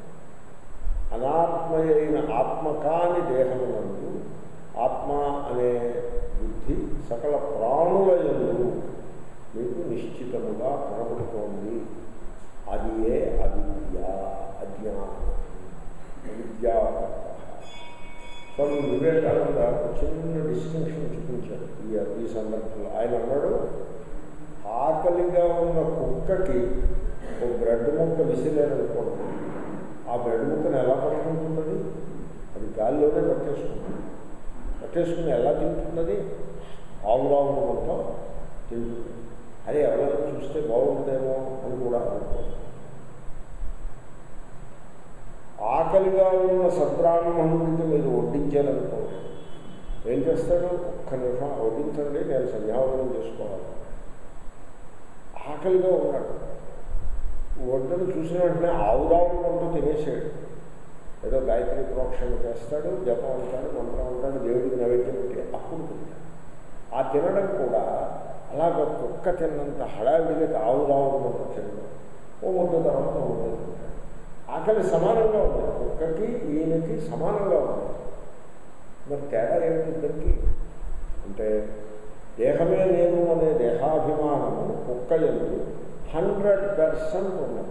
అనాత్మయైన ఆత్మ కాని దేహమునందు ఆత్మ అనే బుద్ధి సకల ప్రాణుల యందు మీకు నిశ్చితముగా కనబడుతోంది అది ఏ అవిద్య అజ్ఞానం అవిద్యా స్వామి వివేకానంద ఒక చిన్న డిస్టింక్షన్ చూపించారు ఈ ఈ సందర్భంలో ఆయన అన్నాడు ఆకలిగా ఉన్న కుక్కకి ఒక బ్రెడ్ ముక్క విసిరేరనుకోండి ఆ బ్రెడ్ ముక్కను ఎలా పట్టుకుంటున్నది అది గాలిలోనే పట్టేసుకుంటుంది పట్టేసుకుని ఎలా తింటున్నది ఆవురావులతో తింటుంది అదే ఎవరైనా చూస్తే బాగుంటుందేమో అని కూడా అనుకోండి ఆకలిగా ఉన్న సద్బ్రాహ్మణుడికి మీరు వడ్డించాలనుకోండి ఏం చేస్తాడు ఒక్క నిమిషం వడ్డించండి నేను సంధ్యావనం చేసుకోవాలి ఆకలిగా ఉన్నాడు వడ్డను చూసిన వెంటనే ఆవుదావులు కొంటూ తినేసాడు ఏదో గాయత్రి ప్రోక్షణ చేస్తాడు జపం అంటాడు మంత్రం అంటాడు దేవుడికి నైవేద్యం పెట్టి అప్పుడు తింటాడు ఆ తినడం కూడా అలాగ కుక్క తిన్నంత హడావిడిగా ఆవుదావులు కొంటూ తినడం ఓ ముద్ద తర్వాత ఓ ముద్ద తింటాడు ఆకలి సమానంగా ఉంది కుక్కకి ఈయనకి సమానంగా ఉంది మరి తేడా ఏమిటి ఇద్దరికి అంటే దేహమే నేను అనే దేహాభిమానము కుక్క ఎందు హండ్రెడ్ పర్సెంట్ ఉన్నది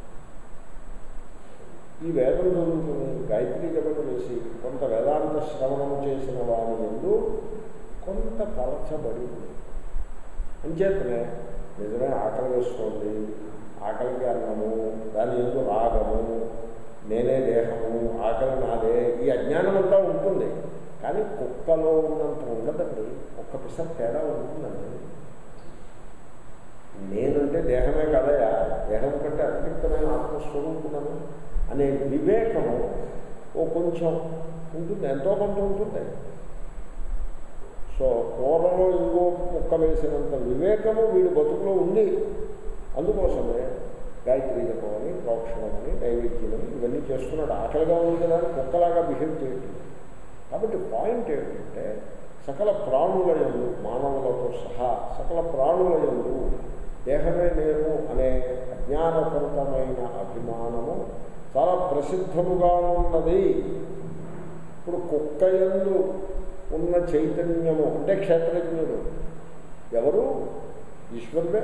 ఈ వేదం చదువుకుని గాయత్రి జపం చేసి కొంత వేదాంత శ్రవణం చేసిన వాని ఎందు కొంత పలచబడి ఉంది అంచేతనే నిజమే ఆకలి వేస్తోంది ఆకలికి అన్నము దాని ఎందు రాగము నేనే దేహము ఆకలి నాదే ఈ అజ్ఞానం అంతా ఉంటుంది కానీ కుక్కలో ఉన్నంత ఉండదండి ఒక్క పిసర్ తేడా ఉంటుందండి నేనంటే దేహమే కదయా దేహం కంటే అతిరిక్తమైన ఆత్మస్వరూపుడను అనే వివేకము ఓ కొంచెం ఉంటుంది ఎంతో కొంత ఉంటుంది సో కూరలో ఇంకో ముక్క వేసినంత వివేకము వీడి బతుకులో ఉంది అందుకోసమే గాయత్రి జపమని ప్రోక్షణమని నైవేద్యమని ఇవన్నీ చేస్తున్నాడు ఆకలిగా ఉంది కదా అని కుక్కలాగా బిహేవ్ చేయటం కాబట్టి పాయింట్ ఏంటంటే సకల ప్రాణుల యందు మానవులతో సహా సకల ప్రాణుల యందు దేహమే నేను అనే అజ్ఞానకృతమైన అభిమానము చాలా ప్రసిద్ధముగా ఉన్నది ఇప్పుడు కుక్క యందు ఉన్న చైతన్యము అంటే క్షేత్రజ్ఞుడు ఎవరు ఈశ్వరుడే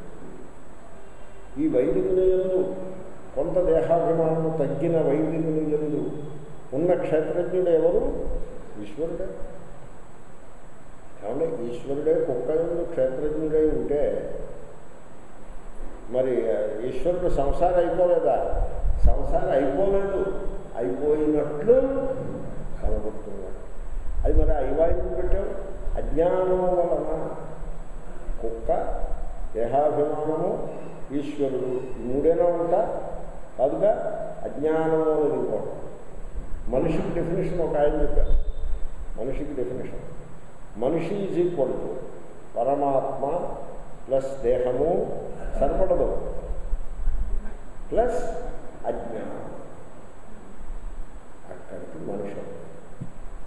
ఈ వైదికుని ఎందు కొంత దేహాభిమానము తగ్గిన వైదికుని ఎందు ఉన్న క్షేత్రజ్ఞుడు ఎవరు ఈశ్వరుడే కాబట్టి ఈశ్వరుడే కుక్క ఎందు క్షేత్రజ్ఞుడై ఉంటే మరి ఈశ్వరుడు సంసారం అయిపోలేదా సంసారం అయిపోలేదు అయిపోయినట్లు కనబడుతున్నాడు అది మరి అయివాయిని పెట్టావు అజ్ఞానము వలన కుక్క దేహాభిమానము ఈశ్వరుడు ఈ మూడేనా ఉంటా కాదుగా అజ్ఞానము అనేది ఇంకోటి మనిషికి డెఫినేషన్ ఒక ఆయన చెప్పారు మనిషికి డెఫినేషన్ మనిషి ఈజ్ ఈక్వల్ టు పరమాత్మ ప్లస్ దేహము సరిపడదు ప్లస్ అజ్ఞానం అక్కడికి మనిషి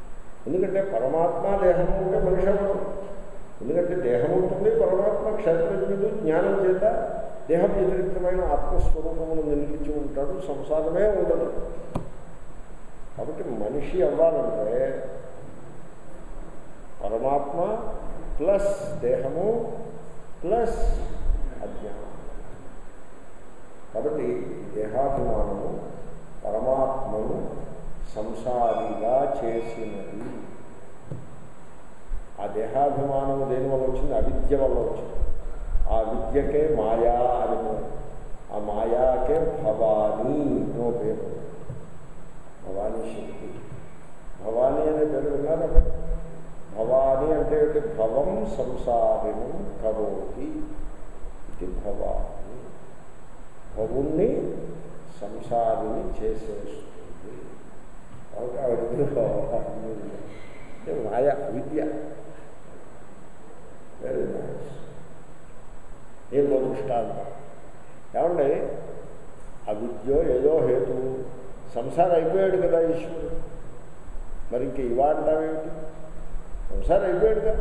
ఎందుకంటే పరమాత్మ దేహం ఉంటే మనిషి అవ్వడం ఎందుకంటే దేహం ఉంటుంది పరమాత్మ క్షేత్రజ్ఞుడు జ్ఞానం చేత దేహం వ్యతిరిక్తమైన ఆత్మస్వరూపమును నిలిచి ఉంటాడు సంసారమే ఉండదు కాబట్టి మనిషి అవ్వాలంటే పరమాత్మ ప్లస్ దేహము ప్లస్ అజ్ఞానం కాబట్టి దేహాభిమానము పరమాత్మను సంసారిగా చేసినది ఆ దేహాభిమానం దేని వల్ల వచ్చింది అవిద్య వల్ల వచ్చింది ఆ విద్యకే మాయా అని పేరు. ఆ మాయాకే భవానీ నో పేరు భవానీ శక్తి భవానీ అనే పేరు విన్నారా మీరు? భవానీ అంటే ఏంటి? భవం సంసారిణం కరోతి ఇది భవానీ భవుణ్ణి సంసారిని చేసేస్తుంది కాబట్టి ఆవిడ పేరు భవానీ అంటే మాయ అవిద్య వెరీ నైస్ ఏం దృష్టాంతం ఏమండి అవిద్యో ఏదో హేతు సంసారం అయిపోయాడు కదా ఈశ్వరుడు మరి ఇంక ఇవాంటావేమిటి సంసారం అయిపోయాడుగా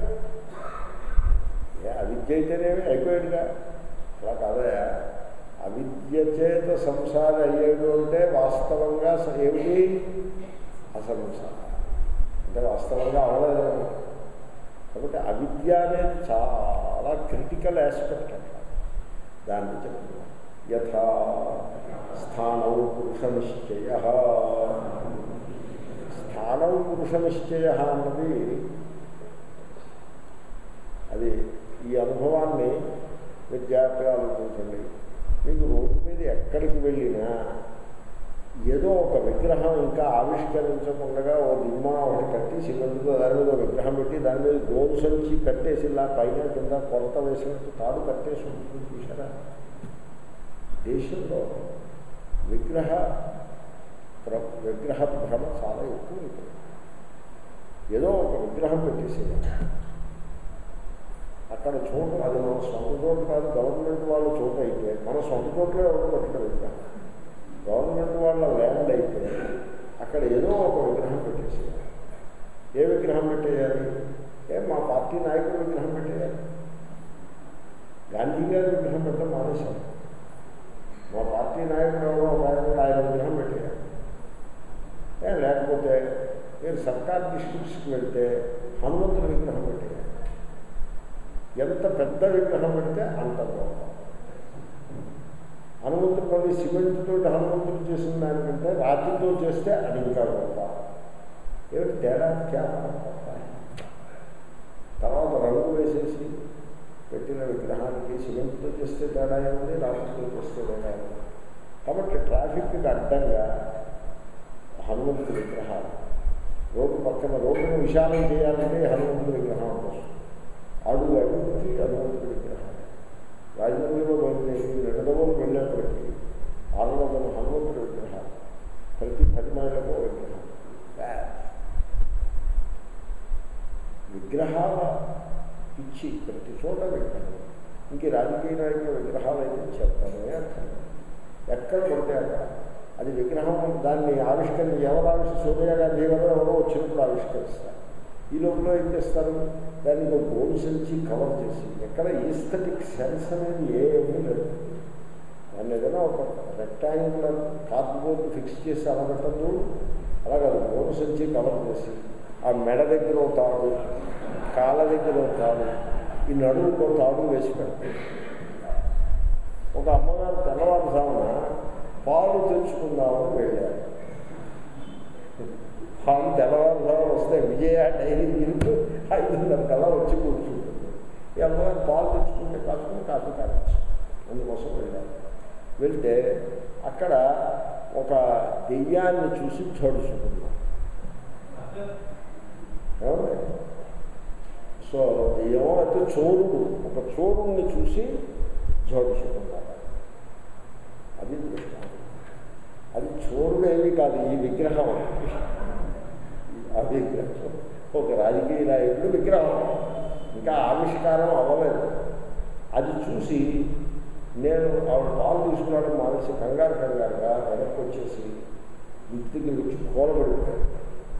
ఏ అవిద్య అయితేనేమి అయిపోయాడుగా అలా కాదయా అవిద్య చేత సంసారం అయ్యాడు అంటే వాస్తవంగా స- ఏమిటి అసంసారం అంటే వాస్తవంగా అవలేదు కాబట్టి అవిద్య అనేది చాలా క్రిటికల్ ఆస్పెక్ట్ అంట దాన్ని చెప్తున్నాం యథా స్థానం పురుష నిశ్చయ స్థానం పురుష నిశ్చయ అన్నది అది ఈ అనుభవాన్ని మీరు జాగ్రత్తగా ఆలోచించండి మీకు రోడ్డు మీద ఎక్కడికి వెళ్ళినా ఏదో ఒక విగ్రహం ఇంకా ఆవిష్కరించకుండా ఓ దిమ్మ ఒకటి కట్టి సిమెంట్తో దాని మీద ఒక విగ్రహం పెట్టి దాని మీద గోలు సంచి కట్టేసి ఇలా పైన కింద కొలత వేసినట్టు తాడు కట్టేసి ఉంటుంది చూసారా దేశంలో విగ్రహ ప్ర విగ్రహ భ్రమ చాలా ఎక్కువ ఉంటుంది ఏదో ఒక విగ్రహం పెట్టేసేయాలి అక్కడ చోటు అది మన సొంత చోటు కాదు గవర్నమెంట్ వాళ్ళ చోటు అయితే మన సొంత చోట్లే ఎవరు పెట్టడం విగ్రహం గవర్నమెంట్ వాళ్ళ ల్యాండ్ అయితే అక్కడ ఏదో ఒక విగ్రహం పెట్టేసేయాలి ఏ విగ్రహం పెట్టేయాలి ఏ మా పార్టీ నాయకుడు విగ్రహం పెట్టేయాలి గాంధీ గారి విగ్రహం పెట్టడం మానేశారు మా పార్టీ నాయకుడు ఎవరో ఒక ఆయన కూడా ఆయన విగ్రహం పెట్టేయాలి ఏ లేకపోతే మీరు సర్కార్ డిస్ట్రిక్ట్స్కి వెళ్తే హనుమంతుల విగ్రహం పెట్టేయాలి ఎంత పెద్ద విగ్రహం పెడితే అంత గొప్ప హనుమంతుడు మళ్ళీ సిమెంట్తో హనుమంతుడు చేసిన దానికంటే రాతితో చేస్తే అది ఇంకా గొప్ప ఏమిటి తేడా కేవలం గొప్ప తర్వాత రంగు వేసేసి పెట్టిన విగ్రహానికి సిమెంట్తో చేస్తే తేడా ఏముంది రాతితో చేస్తే తేడా ఏముంది కాబట్టి ట్రాఫిక్కి అడ్డంగా హనుమంతుడి విగ్రహాలు రోడ్డు పక్కన రోడ్డును విశాలం చేయాలంటే హనుమంతుడి విగ్రహం వస్తుంది అడుగు అడుగుకి హనుమంతుడి విగ్రహం రాజమండ్రిలో బయలుదేరి రెండవలు వెళ్ళేప్పటికీ ఆరు వందల హనుమంతుడి విగ్రహాలు ప్రతి పది మైళ్ళకు విగ్రహం బ్యాడ్. విగ్రహాల పిచ్చి ప్రతి చోట విగ్రహం ఇంక రాజకీయ నాయకుల విగ్రహాలు అయితే చెప్తానే అర్థం ఎక్కడ పడితే అక్కడ అది విగ్రహం దాన్ని ఆవిష్కరణ ఎవరు ఆవిష్కరి సోనియా గాంధీ గారు ఎవరో వచ్చినప్పుడు ఆవిష్కరిస్తారు ఈ లోపల ఏం చేస్తారు దాన్ని ఒక గోలు సంచి కవర్ చేసి ఎక్కడ ఈస్థెటిక్ సెన్స్ అనేది ఏమీ లేదు దాన్ని ఏదైనా ఒక రెక్టాంగులర్ కార్డ్బోర్డ్ ఫిక్స్ చేసి అలా పెట్టద్దు అలా కాదు గోలు సంచి కవర్ చేసి ఆ మెడ దగ్గర ఒక తాడు కాళ్ళ దగ్గర ఒక తాడు ఈ నడుముకు ఒక తాడు వేసి పెడతారు ఒక అమ్మగారు తెల్లవారుజామున పాలు తెచ్చుకుందామని వెళ్ళారు పాలు తెల్లవారుజామున వస్తే విజయ డైరీ మిల్క్ ఐదున్నర కల్లా వచ్చి కూర్చుంటుంది ఈ అమ్మగారు పాలు తెచ్చుకుంటే కాసుకుని కాఫీ తాగచ్చు అందుకోసం వెళ్ళారు వెళ్తే అక్కడ ఒక దెయ్యాన్ని చూసి చడుచుకున్నారు ఏమండి సో దెయ్యం అయితే చోరుడు ఒక చోరుణ్ణి చూసి జోడుచుకున్నారు అది దృష్టాంతం అది చోరుడు ఏమీ కాదు ఈ విగ్రహం ఆ విగ్రహం ఒక రాజకీయ నాయకుడు విగ్రహం ఇంకా ఆవిష్కారం అవ్వలేదు అది చూసి నేను ఆవిడ పాలు తీసుకురావడం మానేసి కంగారు కంగారుగా వెనక్కి వచ్చేసి వ్యక్తికి వచ్చి కూలబడిపోయాను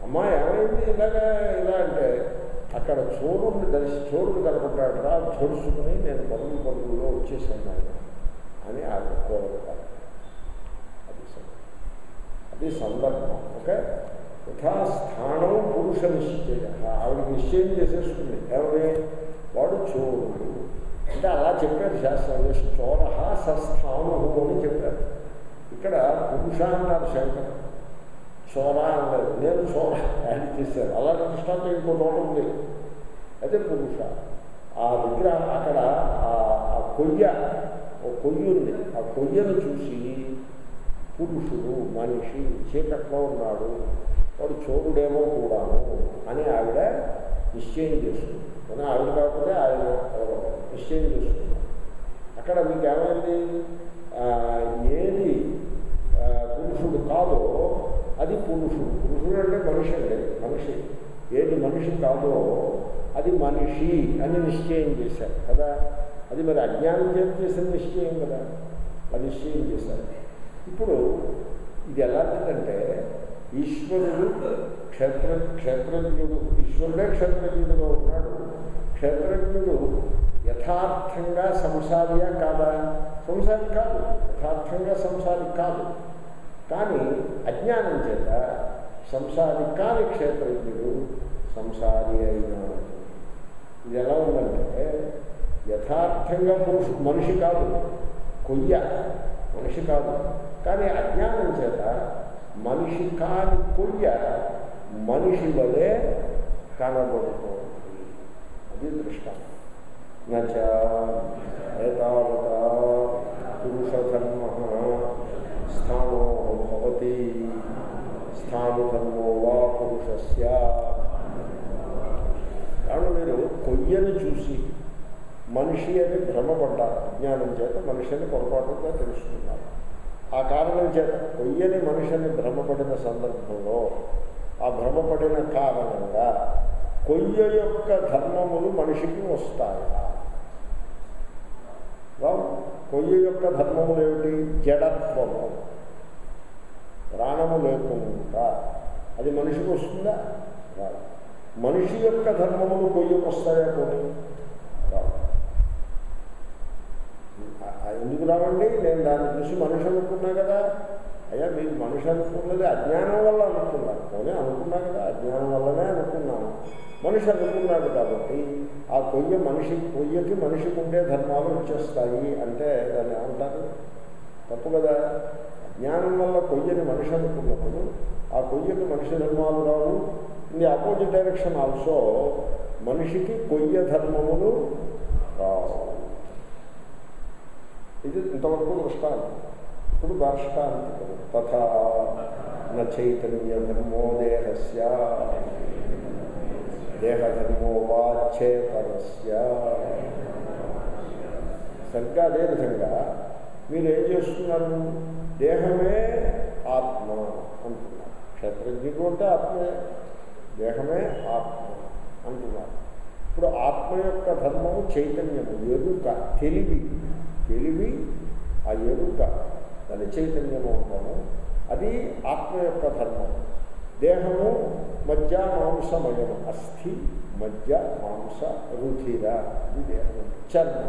అమ్మా ఏమైంది ఇలాగా ఇలా అంటే అక్కడ చోరుని దర్శి చోరుని కనపడ్డాడు రా చొరుచుకుని నేను పరుగులు పరుగులో వచ్చేసాను ఆయన అని ఆవిడ కోరతారు అది సందర్భం. అది సందర్భం ఓకే యథాస్థానం పురుష నిశ్చయ ఆవిడ నిశ్చయం చేసేసుకుంది ఏమని వాడు చోరుడు అంటే అలా చెప్పారు శాస్త్రంలో చోర సస్థాను అని చెప్పారు ఇక్కడ పురుష అన్నారు శంకర్ చోర అన్నారు నేను చోర యాడ్ చేశారు అలాంటి దృష్టాంతం ఇంకో నోట ఉంది అదే పురుష ఆ దగ్గర అక్కడ ఆ- ఆ కొయ్య ఓ కొయ్య ఉంది ఆ కొయ్యను చూసి పురుషుడు మనిషి చీకట్లో ఉన్నాడు వాడు చోరుడేమో కూడాను అని ఆవిడ నిశ్చయం చేసుకుంది కానీ ఆవిడ కాకపోతే ఆయన ఎవరో నిశ్చయం చేసుకున్నారు అక్కడ మీకు ఏమైంది ఆ, ఏది ఆ, పురుషుడు కాదో అది పురుషుడు పురుషుడు అంటే మనిషి అండి మనిషి ఏది మనిషి కాదో అది మనిషి అని నిశ్చయం చేశారు కదా అది మరి అజ్ఞానం చేత చేసిన నిశ్చయం కదా అది నిశ్చయం చేశారు ఇప్పుడు ఇది ఎలాంటిదంటే ఈశ్వరుడు క్షేత్ర క్షేత్రజ్ఞుడు ఈశ్వరుడే క్షేత్రజ్ఞుడుగా ఉన్నాడు క్షేత్రజ్ఞుడు యథార్థంగా సంసారియా కాదా సంసారి కాదు యథార్థంగా సంసారి కాదు కానీ అజ్ఞానం చేత సంసారి కాని క్షేత్రజ్ఞుడు సంసారి అయినాడు ఇది ఎలా ఉందంటే యథార్థంగా పురుషు మనిషి కాదు కొయ్య మనిషి కాదు కానీ అజ్ఞానం చేత మనిషి కాని కొయ్య మనిషి వలె కనబడుతోంది అది దృష్టాంతం నచ ఏతావత పురుషధర్మ స్థానో భవతి స్థానుధర్మో వా పురుషస్య కాబట్టి మీరు కొయ్యను చూసి మనిషి అని భ్రమపడ్డారు అజ్ఞానం చేత మనిషిని పొరపాటుగా తెలుసుకున్నారు ఆ కారణం చేత కొయ్యని మనిషిని భ్రమపడిన సందర్భంలో ఆ భ్రమపడిన కారణంగా కొయ్య యొక్క ధర్మములు మనిషికి వస్తాయా రావు కొయ్య యొక్క ధర్మములు ఏమిటి జడత్వము ప్రాణము లేకుండా అది మనిషికి వస్తుందా రాదు మనిషి యొక్క ధర్మములు కొయ్యకు వస్తాయా పోనీ రావు ఆ- ఆ ఎందుకు రావండి నేను దాన్ని చూసి మనిషి అనుకున్నా కదా అయ్యా మీరు మనిషి అనుకున్నది అజ్ఞానం వల్ల అనుకున్నాను పోనీ అనుకున్నా కదా అజ్ఞానం వల్లనే అనుకున్నాను మనిషి అనుకున్నాడు కాబట్టి ఆ కొయ్య మనిషి కొయ్యకి మనిషికి ఉండే ధర్మాలు వచ్చేస్తాయి అంటే దాన్ని ఏమంటారు తప్పు కదా అజ్ఞానం వల్ల కొయ్యని మనిషి అనుకున్నప్పుడు ఆ కొయ్యకి మనిషి ధర్మాలు రావు in the opposite direction also మనిషికి కొయ్య ధర్మములు రావు ఇది ఇంతవరకు దృష్టాంతం ఇప్పుడు దార్ష్టాంతికము తథా న చైతన్య ధర్మో దేహస్య దేహధర్మో వా చేతనస్య సరిగ్గా అదేవిధంగా మీరు ఏం చేస్తున్నారు దేహమే ఆత్మ అంటున్నారు క్షేత్రజ్ఞుడు అంటే ఆత్మే దేహమే ఆత్మ అంటున్నారు ఇప్పుడు ఆత్మ యొక్క ధర్మము చైతన్యము ఎరుక తెలివి తెలివి ఆ ఎరుక దాన్ని చైతన్యము అంటాము అది ఆత్మ యొక్క ధర్మం దేహము మధ్య మాంసమయము అస్థి మధ్య మాంస రుధిర ఇది దేహం చర్మం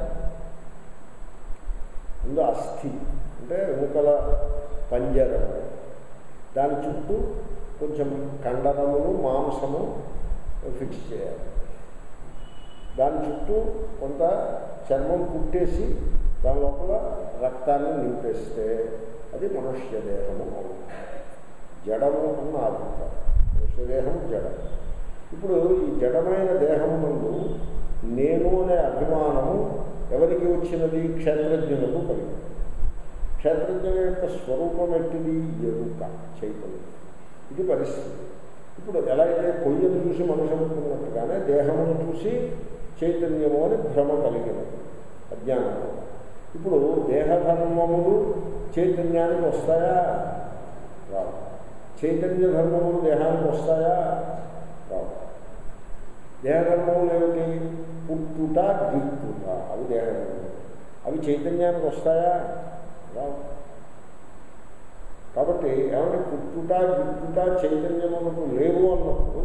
ముందు అస్థి అంటే ఎముకల పంజరం దాని చుట్టూ కొంచెం కండరములు మాంసము ఫిక్స్ చేయాలి దాని చుట్టూ కొంత చర్మం కుట్టేసి దాని లోపల రక్తాన్ని నింపేస్తే అది మనుష్య దేహము అవుతుంది జడము అన్న ఆధారం మనుష్యదేహం జడం ఇప్పుడు ఈ జడమైన దేహము నుండి నేను అనే అభిమానము ఎవరికి వచ్చినది క్షేత్రజ్ఞులకు కలిగింది క్షేత్రజ్ఞుల యొక్క స్వరూపం ఎట్టిది ఎరుక చైతన్యం ఇది పరిస్థితి ఇప్పుడు ఎలా అయితే కొయ్యను చూసి మనిషి అనుకున్నట్టుగానే దేహమును చూసి చైతన్యము అని భ్రమ కలిగినది అజ్ఞానం వల్ల. ఇప్పుడు దేహధర్మములు చైతన్యానికి వస్తాయా రావు చైతన్య ధర్మములు దేహానికి వస్తాయా రావు దేహధర్మములు ఏమిటి పుట్టుట గిట్టుట అవి దేహధర్మములు అవి చైతన్యానికి వస్తాయా రావు కాబట్టి ఏమంటే పుట్టుట గిట్టుట చైతన్యములకు లేవు అన్నప్పుడు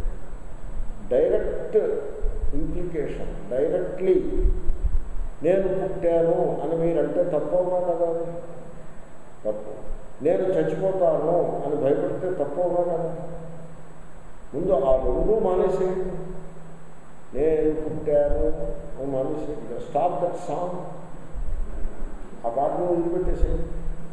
డైరెక్ట్ ఇంప్లికేషన్ డైరెక్ట్లీ నేను పుట్టాను అని మీరంటే తప్పవునా కదా అది? తప్పు నేను చచ్చిపోతాను అని భయపడితే తప్పవునా కదా ముందు ఆ రెండు మానేసేయండి నేను పుట్టాను అని మానేసేయండి స్టాప్ దట్ సాంగ్ ఆ పాటను వదిలిపెట్టేసేయండి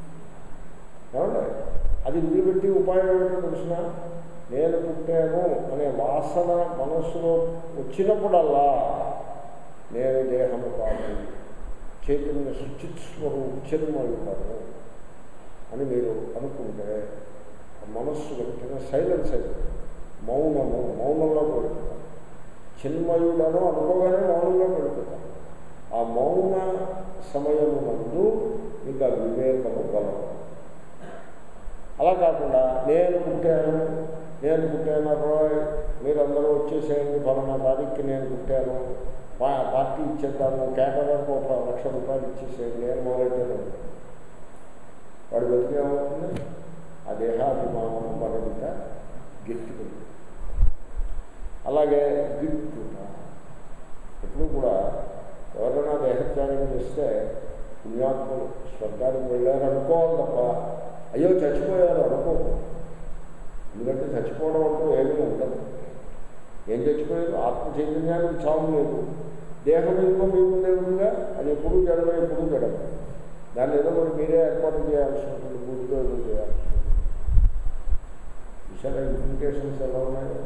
ఏమండి అది వదిలిపెట్టి ఉపాయం ఏమిటో తెలిసిన నేను పుట్టాను అనే వాసన మనస్సులో వచ్చినప్పుడల్లా నేను దేహము కాదు చైతన్య శుచిత్వము ఉచ్చరిమవుతాను అని మీరు అనుకుంటే ఆ మనస్సు వెంటనే సైలెన్స్ అయిపోతుంది మౌనము మౌనంలో పడిపోతాం చిన్మయుడను అనుకోగానే మౌనంలో పడిపోతాం ఆ మౌన సమయమునందు మీకు ఆ వివేకము గలవు అలా కాకుండా నేను పుట్టాను నేను పుట్టాను రోయ్ మీరందరూ వచ్చేసేయండి ఫలానా తారీఖుకి నేను పుట్టాను పా పార్టీ ఇచ్చేద్దాము కేటగారికి ఒక లక్ష రూపాయలు ఇచ్చేసేయండి నేను మొదలెట్టాను వాడు బతికేమవుతుంది ఆ దేహాభిమానం మరింత గట్టిపోయింది అలాగే గిట్టుట ఎప్పుడు కూడా ఎవరైనా దేహత్యాగం చేస్తే పుణ్యాత్ములు స్వర్గానికి వెళ్ళారు అనుకోవాలి తప్ప అయ్యో చచ్చిపోయారు అనుకోకు ఎందుకంటే చచ్చిపోవడం అంటూ ఏమీ ఉండదు ఏం చచ్చిపోయారు ఆత్మ చైతన్యానికి చావు లేదు దేహం ఇంకో మీ ముందే ఉందిగా అది ఎప్పుడు జడమే ఎప్పుడు జడమే దాన్ని ఏదో మరి మీరే ఏర్పాటు చేయాల్సి ఉంటుంది పూజలో ఏదో చేయాల్సి ఉంటుంది విశాల ఇంప్లికేషన్స్ ఎలా ఉన్నాయో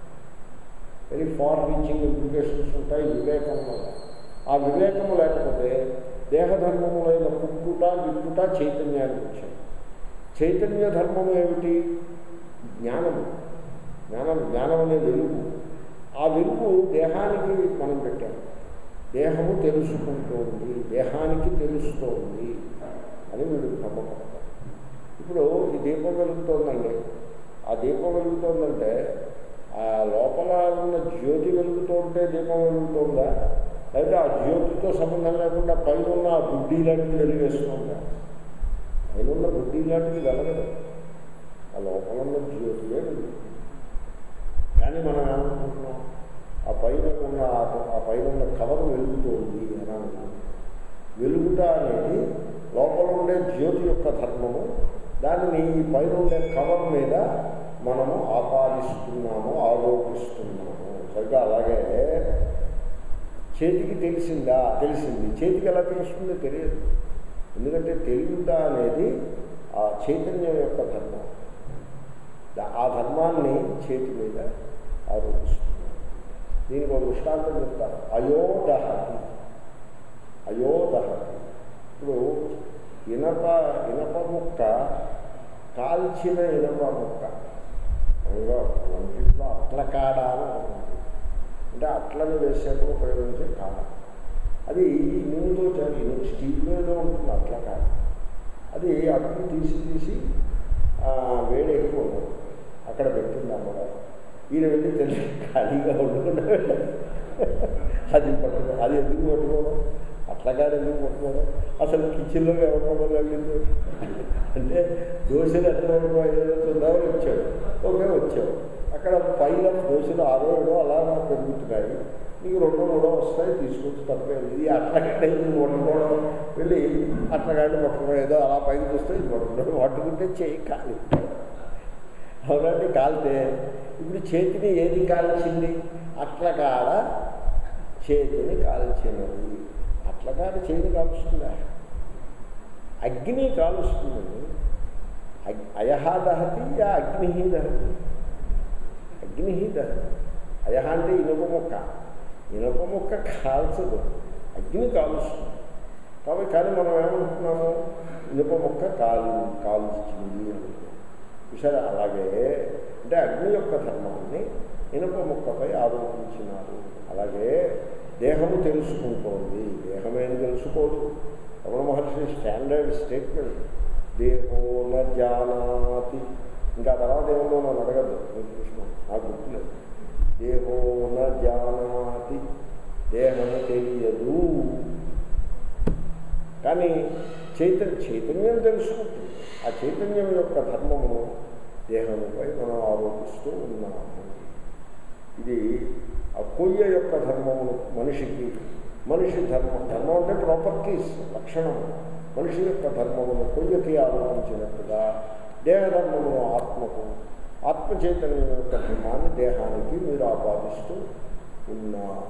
వెరీ ఫార్ రీచింగ్ ఇంప్లికేషన్స్ ఉంటాయి వివేకం వల్ల ఆ వివేకము లేకపోతే దేహధర్మములైన పుట్టుట గిట్టుట చైతన్యానికి వచ్చాయి చైతన్య ధర్మము ఏమిటి జ్ఞానము జ్ఞానం జ్ఞానం అనే వెలుగు ఆ వెలుగు దేహానికి మనం పెట్టాము దేహము తెలుసుకుంటోంది దేహానికి తెలుస్తోంది అని వీడు నమ్మకం ఇప్పుడు ఈ దీపం వెలుగుతోందండి ఆ దీపం వెలుగుతోందంటే ఆ లోపల ఉన్న జ్యోతి వెలుగుతుంటే దీపం వెలుగుతుందా లేకపోతే ఆ జ్యోతితో సంబంధం లేకుండా పైన ఉన్న ఆ బుడ్డి లాంటిది వెలిగేస్తుందా పైన ఉన్న బుడ్డి లాంటిది వెలగదు ఆ లోపల ఉన్న జ్యోతియే వెలుగుతుంది కానీ మనం ఏమనుకుంటున్నాం ఆ పైన ఉన్న ఆ- ఆ పైన ఉన్న కవర్ వెలుగుతోంది అని అనుకుంటున్నాం వెలుగుట అనేది లోపల ఉండే జ్యోతి యొక్క ధర్మము దానిని ఈ పైన ఉండే కవర్ మీద మనము ఆపాదిస్తున్నాము ఆరోపిస్తున్నాము సరిగ్గా అలాగే చేతికి తెలిసిందా తెలిసింది చేతికి ఎలా తెలుస్తుందో తెలియదు ఎందుకంటే తెలియట అనేది ఆ చైతన్యం యొక్క ధర్మం దా- ఆ ధర్మాన్ని చేతి మీద ఆరోపిస్తుంది దీనికి ఒక దృష్టాంతం చెప్తాను అయోదహతి అయోదహతి ఇప్పుడు ఇనప ఇనప ముక్క కాల్చిన ఇనప ముక్క అందులో వంటింట్లో అట్ల కాడ అని ఒకటి ఉంటుంది. అంటే అట్లని వేసేటప్పుడు ఉపయోగించే కాడ అది నూనెతో చేయాలి స్టీల్ మీద ఉంటుంది అట్ల కాడ అది అట్లు తీసి తీసి ఆ, వేడి ఎక్కువ ఉన్నది అక్కడ పెట్టింది అమ్మగారు ఈయన వెళ్ళి తెలిసి ఖాళీగా ఉండకుండా వెళ్ళారు. అది పట్టుకో అది ఎందుకు పట్టుకోవడం అట్లగాడు ఎందుకు పట్టుకోవడం అసలు కిచెన్లో ఎవరికో వెళ్ళింది అంటే దోశలు ఎట్లా చూద్దామని వచ్చాడు ఓకే వచ్చాడు అక్కడ పైన దోశలు ఆరో ఏడో అలా పెరుగుతున్నాయి నీకు రెండో మూడో వస్తాయి తీసుకొచ్చి తప్పేది ఇది అట్లగాడ ఇది పట్టుకోవడం వెళ్ళి అట్లగాడిని పట్టుకోవడం ఏదో అలా పైకి చూస్తే ఇది పట్టుకోవడం పట్టుకుంటే చేయి కాలి అవునండి కాలితే ఇప్పుడు చేతిని ఏది కాల్చింది అట్లకాడ చేతిని కాల్చినది అట్లకాడ చేతిని కాలుస్తుందా అగ్ని కాలుస్తుందండి అగ్- అయహ దహతి యా అగ్ని దహతి అగ్ని దహతి అయహ అంటే ఇనుప మొక్క ఇనుప మొక్క కాల్చదు అగ్ని కాలుస్తుంది కాబట్టి కానీ మనం ఏమనుకుంటున్నాము ఇనుప మొక్క కాలు కాల్చింది అనుకుంటున్నాం చూసారా అలాగే అంటే అగ్ని యొక్క ధర్మాన్ని ఇనుప మొక్కపై ఆరోపించినారు అలాగే దేహము తెలుసుకుంటోంది దేహమేం తెలుసుకోదు రమణ మహర్షి స్టాండర్డ్ స్టేట్మెంట్ దేహో న జానాతి ఇంకా తర్వాత ఏమో నన్ను అడగద్దు నేను చూసుకున్నాను నాకు గుర్తులేదు దేహో న జానాతి దేహము తెలియదు కానీ చైతన్య చైతన్యం తెలుసుకుంటుంది ఆ చైతన్యం యొక్క ధర్మమును దేహముపై మనం ఆరోపిస్తూ ఉన్నాము ఇది ఆ కొయ్య యొక్క ధర్మమును మనిషికి మనిషి ధర్మం ధర్మం అంటే ప్రాపర్టీస్ లక్షణం మనిషి యొక్క ధర్మమును కొయ్యకి ఆరోపించినట్టుగా దేహధర్మమును ఆత్మకు ఆత్మ చైతన్యం యొక్క ధర్మాన్ని దేహానికి మీరు ఆపాదిస్తూ ఉన్నారు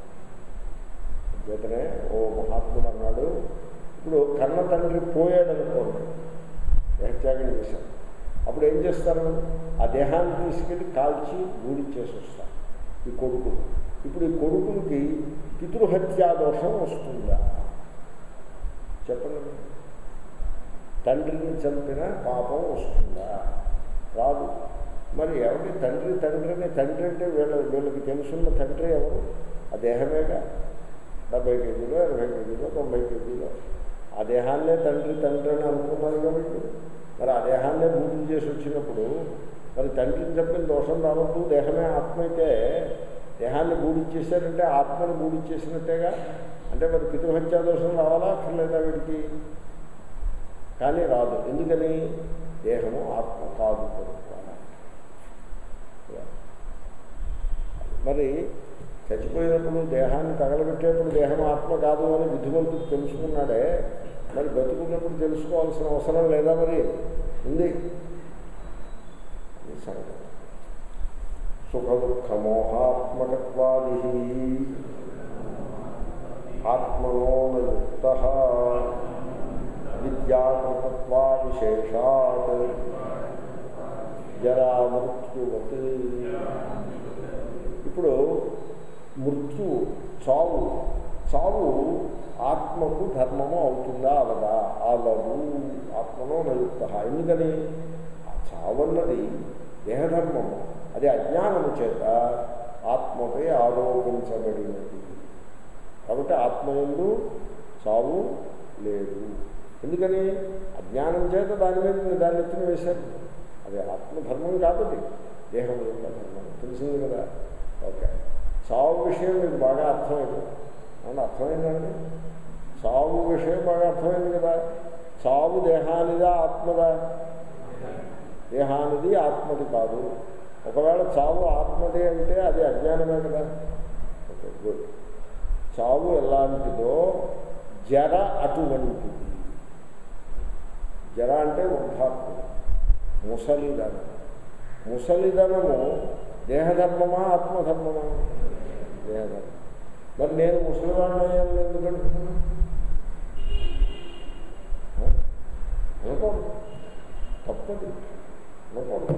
చేతనే ఓ మహాత్ముడు అన్నాడు ఇప్పుడు కన్న తండ్రి పోయాడు అనుకోండి దేహత్యాగం చేశాడు అప్పుడు ఏం చేస్తారు ఆ దేహాన్ని తీసుకెళ్ళి కాల్చి గూడిచ్చేసి వస్తారు ఈ కొడుకు ఇప్పుడు ఈ కొడుకులకి పితృహత్యా దోషం వస్తుందా చెప్పండి తండ్రిని చంపిన పాపం వస్తుందా రాదు మరి ఎవరి తండ్రి తండ్రిని తండ్రి అంటే వీళ్ళ వీళ్ళకి తెలుసున్న తండ్రి ఎవరు ఆ దేహమేగా డెబ్బై కేజీలో ఎనభై కేజీలో తొంభై కేజీలో ఆ దేహాన్నే తండ్రి తండ్రి అని అనుకున్నారు కాబట్టి మరి ఆ దేహాన్నే పూజలు చేసి వచ్చినప్పుడు మరి తండ్రిని చెప్పిన దోషం రావద్దు దేహమే ఆత్మ అయితే దేహాన్ని బూడిచ్చేసారంటే ఆత్మను బూడిచ్చేసినట్టేగా అంటే మరి పితృహత్యా దోషం రావాలా అక్కర్లేదా వీడికి కానీ రాదు ఎందుకని దేహము ఆత్మ కాదు కనుక మరి చచ్చిపోయినప్పుడు దేహాన్ని తగలబెట్టేప్పుడు దేహం ఆత్మ కాదు అని బుద్ధిమంతుడు తెలుసుకున్నాడే మరి బతుకున్నప్పుడు తెలుసుకోవాల్సిన అవసరం లేదా మరి ఉంది ఇది సంగతి సుఖ దుఃఖమోహాత్మకత్వాది ఆత్మనోనయుక్త విద్యాకృతత్వా విశేషాత్ జరా మృత్యువత్ ఇప్పుడు మృత్యు చావు చావు ఆత్మకు ధర్మము అవుతుందా అవదా అవదు ఆత్మనో నయుక్త ఎందుకని ఆ చావన్నది దేహధర్మము అది అజ్ఞానము చేత ఆత్మపై ఆరోపించబడినది కాబట్టి ఆత్మయందు చావు లేదు ఎందుకని అజ్ఞానం చేత దాని మీద దాన్ని ఎత్తున వేశారు అది ఆత్మధర్మం కాదు అది దేహం యొక్క ధర్మం తెలిసింది కదా ఓకే చావు విషయం మీకు బాగా అర్థమైంది అవును అర్థమైందండి చావు విషయం బాగా అర్థమైంది కదా చావు దేహానిదా ఆత్మదా దేహానిది ఆత్మది కాదు ఒకవేళ చావు ఆత్మదే అంటే అది అజ్ఞానమే కదా ఓకే గుడ్ చావు ఎలాంటిదో జర అటువంటిది జర అంటే వృద్ధాత్మ ముసలిదనం ముసలిదనము దేహధర్మమా ఆత్మధర్మమా దేహధర్మం మరి నేను ముసలివాడిని అయ్యాను ఎందుకు అంటున్నాను అనుకోండి తప్పది అనుకోండి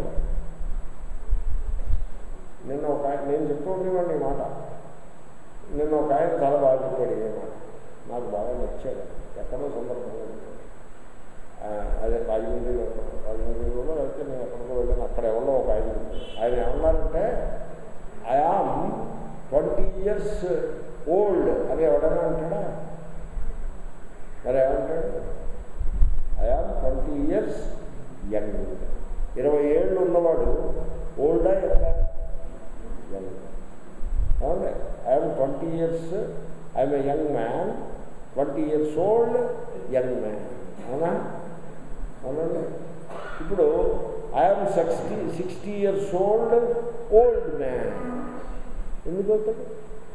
నిన్న ఒక ఆయన నేను చెప్తూ ఉండేవాడిని ఈ మాట నిన్న ఒక ఆయన చాలా బాగా చెప్పాడు ఈ మాట నాకు బాగా నచ్చాడు ఎక్కడో సందర్భంగా చెప్పాడు ఆ, అదే రాజమండ్రిలో రాజమండ్రిలో లేకపోతే నేను ఎక్కడికో వెళ్ళాను అక్కడ ఎవరో ఒక ఆయన చెప్పాడు. ఆయన ఏమన్నారంటే ఐఆమ్ ట్వంటీ ఇయర్స్ ఓల్డ్ అని ఎవడైనా అంటాడా మరి ఏమంటాడు ఐఆమ్ ట్వంటీ ఇయర్స్ యంగ్ ఇరవై ఏళ్ళు ఉన్నవాడు ఓల్డా యంగా యంగ్ అవునండి I'm twenty years I'm a young man twenty years old young man అవునా అవునండి ఇప్పుడు I'm sixty sixty years old old man ఎందుకు అవుతాడు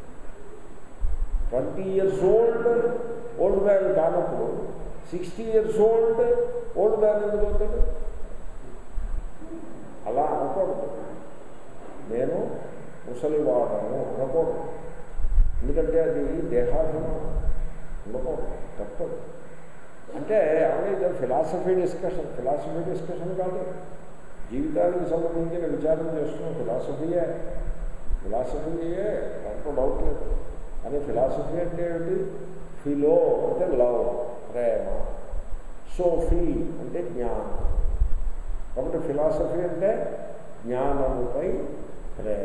twenty years old old man కానప్పుడు sixty years old old man ఎందుకు అవుతాడు అలా అనకూడదు నేను ముసలివాడను అనకూడదు ఎందుకంటే అది దేహాభిమానం ఉండకూడదు తప్పదు అంటే ఏమైనా ఫిలాసఫీ డిస్కషన్ ఫిలాసఫీ డిస్కషన్ కాదు జీవితానికి సంబంధించిన విచారం చేస్తున్నాం ఫిలాసఫీయే ఫిలాసఫీయే దాంట్లో డౌట్ లేదు కానీ ఫిలాసఫీ అంటే ఏమిటి ఫిలో అంటే లవ్ ప్రేమ సోఫీ అంటే జ్ఞానం కాబట్టి ఫిలాసఫీ అంటే జ్ఞానముపై ప్రేమ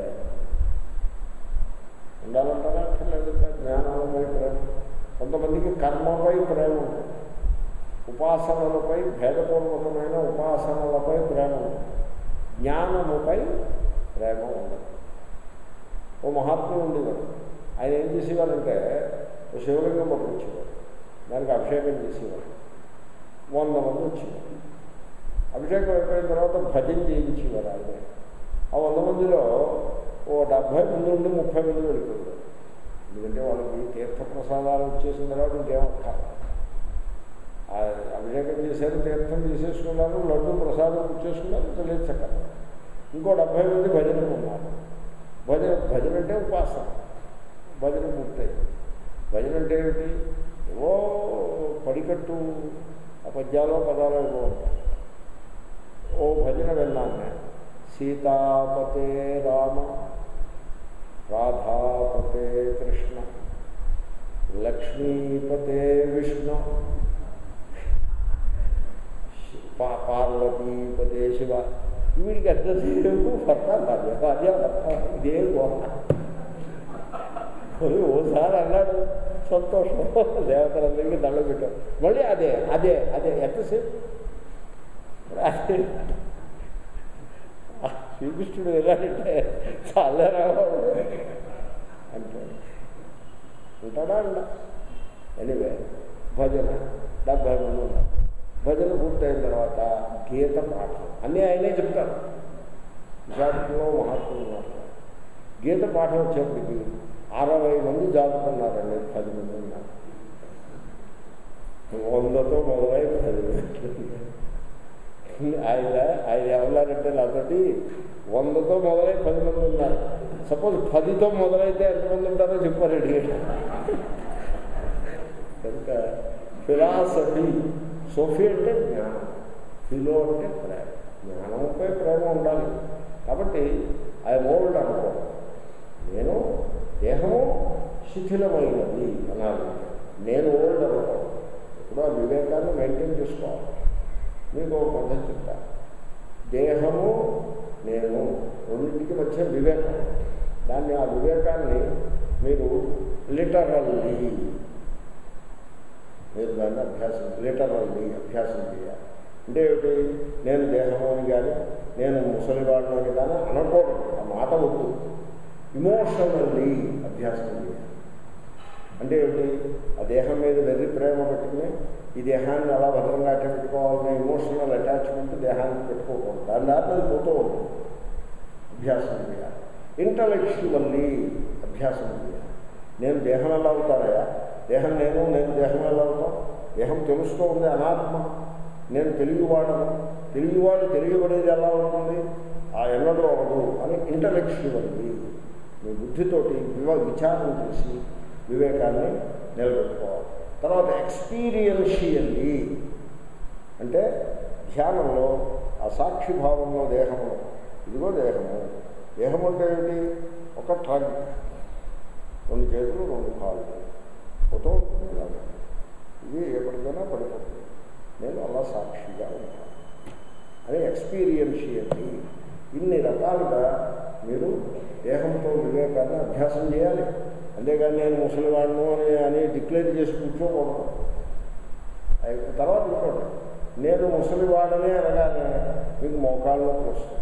ఉండాలంటారా అక్కర్లేదు జ్ఞానముపై ప్రేమ కొంతమందికి కర్మపై ప్రేమ ఉంటుంది ఉపాసనలపై భేదపూర్వకమైన ఉపాసనలపై ప్రేమ ఉంటుంది జ్ఞానముపై ప్రేమ ఉండదు ఓ మహాత్ముడు ఉండేవాడు ఆయన ఏం చేసేవారంటే ఓ శివలింగం పట్టుకొచ్చేవాడు దానికి అభిషేకం చేసేవాడు వంద మంది వచ్చేవారు అభిషేకం అయిపోయిన తర్వాత భజన చేయించేవారు ఆయన ఆ వంద మందిలో ఓ డెబ్భై మంది ఉండి ముప్పై మంది వెళ్ళిపోయారు ఎందుకంటే వాళ్ళకి తీర్థ ప్రసాదాలు వచ్చేసిన తర్వాత ఇంకేమక్కర్లేదు ఆ అభిషేకం చేశారు తీర్థం తీసేసుకున్నారు లడ్డు ప్రసాదం ఇచ్చేసుకున్నారు తెలియదు చక్కగా ఇంకో డెబ్భై మంది భజనకు ఉన్నారు భజన భజన అంటే ఉపాసన భజన పూర్తయింది భజన అంటే ఏమిటి ఏవో పడికట్టు ఆ పద్యాలో పదాలు ఏవో ఉంటాయి ఓ భజన విన్నాను నేను సీతాపతే రామ రాధాపతే కృష్ణ లక్ష్మీపతే విష్ణు పా- పార్వతీపదే శివ వీడికి ఎంత సేపు భర్త భార్య భార్య భర్త ఇదే గోహ ఓసారి అన్నాడు సంతోషం దేవతలందరికీ దండ పెట్టాం మళ్ళీ అదే అదే అదే ఎంతసేపు అదే శ్రీకృష్ణుడు ఎలాంటే చాలా రావాలి అంటే ఉంటాడా అండ ఎనివే భజన డెబ్బై మంది ఉన్నారు భజన పూర్తయిన తర్వాత గీత పాఠం అన్నీ ఆయనే చెప్తారు విశాఖలో మహాత్ములు ఉన్నారు గీత పాఠం వచ్చేప్పటికి అరవై మంది జాతుకున్నారండి పది మంది ఉన్నారు వందతో మొదలై పది మంది ఆయన ఆయన ఎవరంటే నాతోటి వందతో మొదలై పది మంది ఉన్నారు సపోజ్ పదితో మొదలైతే ఎంతమంది ఉంటారో చెప్పారు అడిగాడు కనుక ఫిలాసఫీ సోఫీ అంటే జ్ఞానం ఫిలో అంటే ప్రేమ జ్ఞానంపై ప్రేమ ఉండాలి కాబట్టి ఐ ఓల్డ్ అనుకో నేను దేహము శిథిలమైనది అనాలి నేను ఓల్డ్ అనుకో ఇప్పుడు ఆ వివేకాన్ని మెయింటైన్ చేసుకోవాలి మీకు ఒక పద్ధతి చెప్తా దేహము నేను రెండింటికి మధ్య వివేకం దాన్ని ఆ వివేకాన్ని మీరు లిటరల్లీ మీరు దాన్ని అభ్యాసం లిటరల్లీ అభ్యాసం చేయాలి అంటే ఏమిటి నేను దేహము అని కానీ నేను ముసలివాడిని అని కానీ అనకూడదు ఆ మాట వద్దు ఇమోషనల్లీ అభ్యాసం చేయాలి అంటే ఏమిటి ఆ దేహం మీద వెర్రి ప్రేమ పెట్టుకుని ఈ దేహాన్ని అలా భద్రంగా అట్ట పెట్టుకోవాలనే ఇమోషనల్ అటాచ్మెంట్ దేహానికి పెట్టుకోకూడదు దాని దారిని పోతూ ఉంటుంది అభ్యాసం చేయాలి ఇంటలెక్చువల్లీ అభ్యాసం చేయాలి నేను దేహం ఎలా అవుతానయా దేహం నేను నేను దేహం ఎలా అవుతాం దేహం తెలుస్తూ ఉంది అనాత్మ నేను తెలియవాడను తెలియవాడు తెలియబడేది ఎలా ఉంటుంది ఆ ఎన్నడూ అవ్వదు అని ఇంటలెక్చువల్లీ మీ బుద్ధితోటి వివ విచారం చేసి వివేకాన్ని నిలబెట్టుకోవాలి తర్వాత ఎక్స్పీరియన్షియల్లీ అంటే ధ్యానంలో ఆ సాక్షిభావంలో దేహము ఇదిగో దేహము దేహం అంటే ఏమిటి ఒక ట్రగ్ రెండు చేతులు రెండు కాళ్ళు ఫోటో ఉంటుంది ఇలాగా ఇది ఎప్పటికైనా పడిపోతుంది నేను అలా సాక్షిగా ఉంటాను అని ఎక్స్పీరియన్షియల్లీ ఇన్ని రకాలుగా మీరు దేహంతో వివేకాన్ని అభ్యాసం చేయాలి అంతేగాని నేను ముసలివాడును అని అని డిక్లేర్ చేసి కూర్చోకూడదు అయి- తర్వాత ఇంకోటి నేను ముసలివాడని అనగానే మీకు మోకాళ్ళు నొప్పి వస్తుంది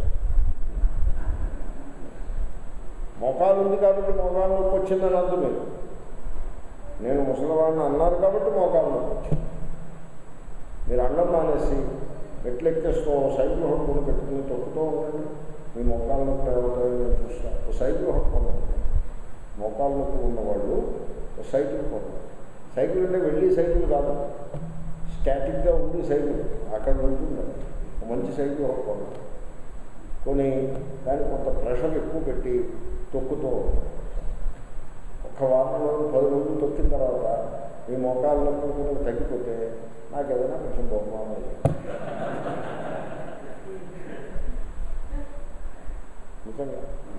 మోకాలు ఉంది కాబట్టి మోకాలు నొప్పి వచ్చిందని అర్థం లేదు నేను ముసలివాడిని అన్నారు కాబట్టి మోకాలు నొప్పి వచ్చింది మీరు అండం మానేసి మెట్లు ఎక్కేస్తూ సైకిల్ హక్కును పెట్టుకుని తొక్కుతూ ఉండండి మీ మోకాలు నొప్పి ఏమవుతాయో నేను చూస్తాను ఒక సైకిల్ హక్కు మోకాలు నొప్పి ఉన్నవాళ్ళు ఒక సైకిల్ కొనండి సైకిల్ అంటే వెళ్ళి సైకిల్ కాదు స్టాటిక్గా ఉండి సైకిల్ అక్కడ ఉంటుంది ఒక మంచి సైకిల్ ఒక కొనండి కొని దానికి కొంత ప్రెషర్ ఎక్కువ పెట్టి తొక్కుతూ ఉండండి. ఒక్క వారంలో పది రోజులు తొక్కిన తర్వాత మీ మోకాళ్ళ నొప్పి కూడా తగ్గిపోతే నాకు ఏదైనా కొంచెం బహుమానం ఇవ్వండి. నిజంగా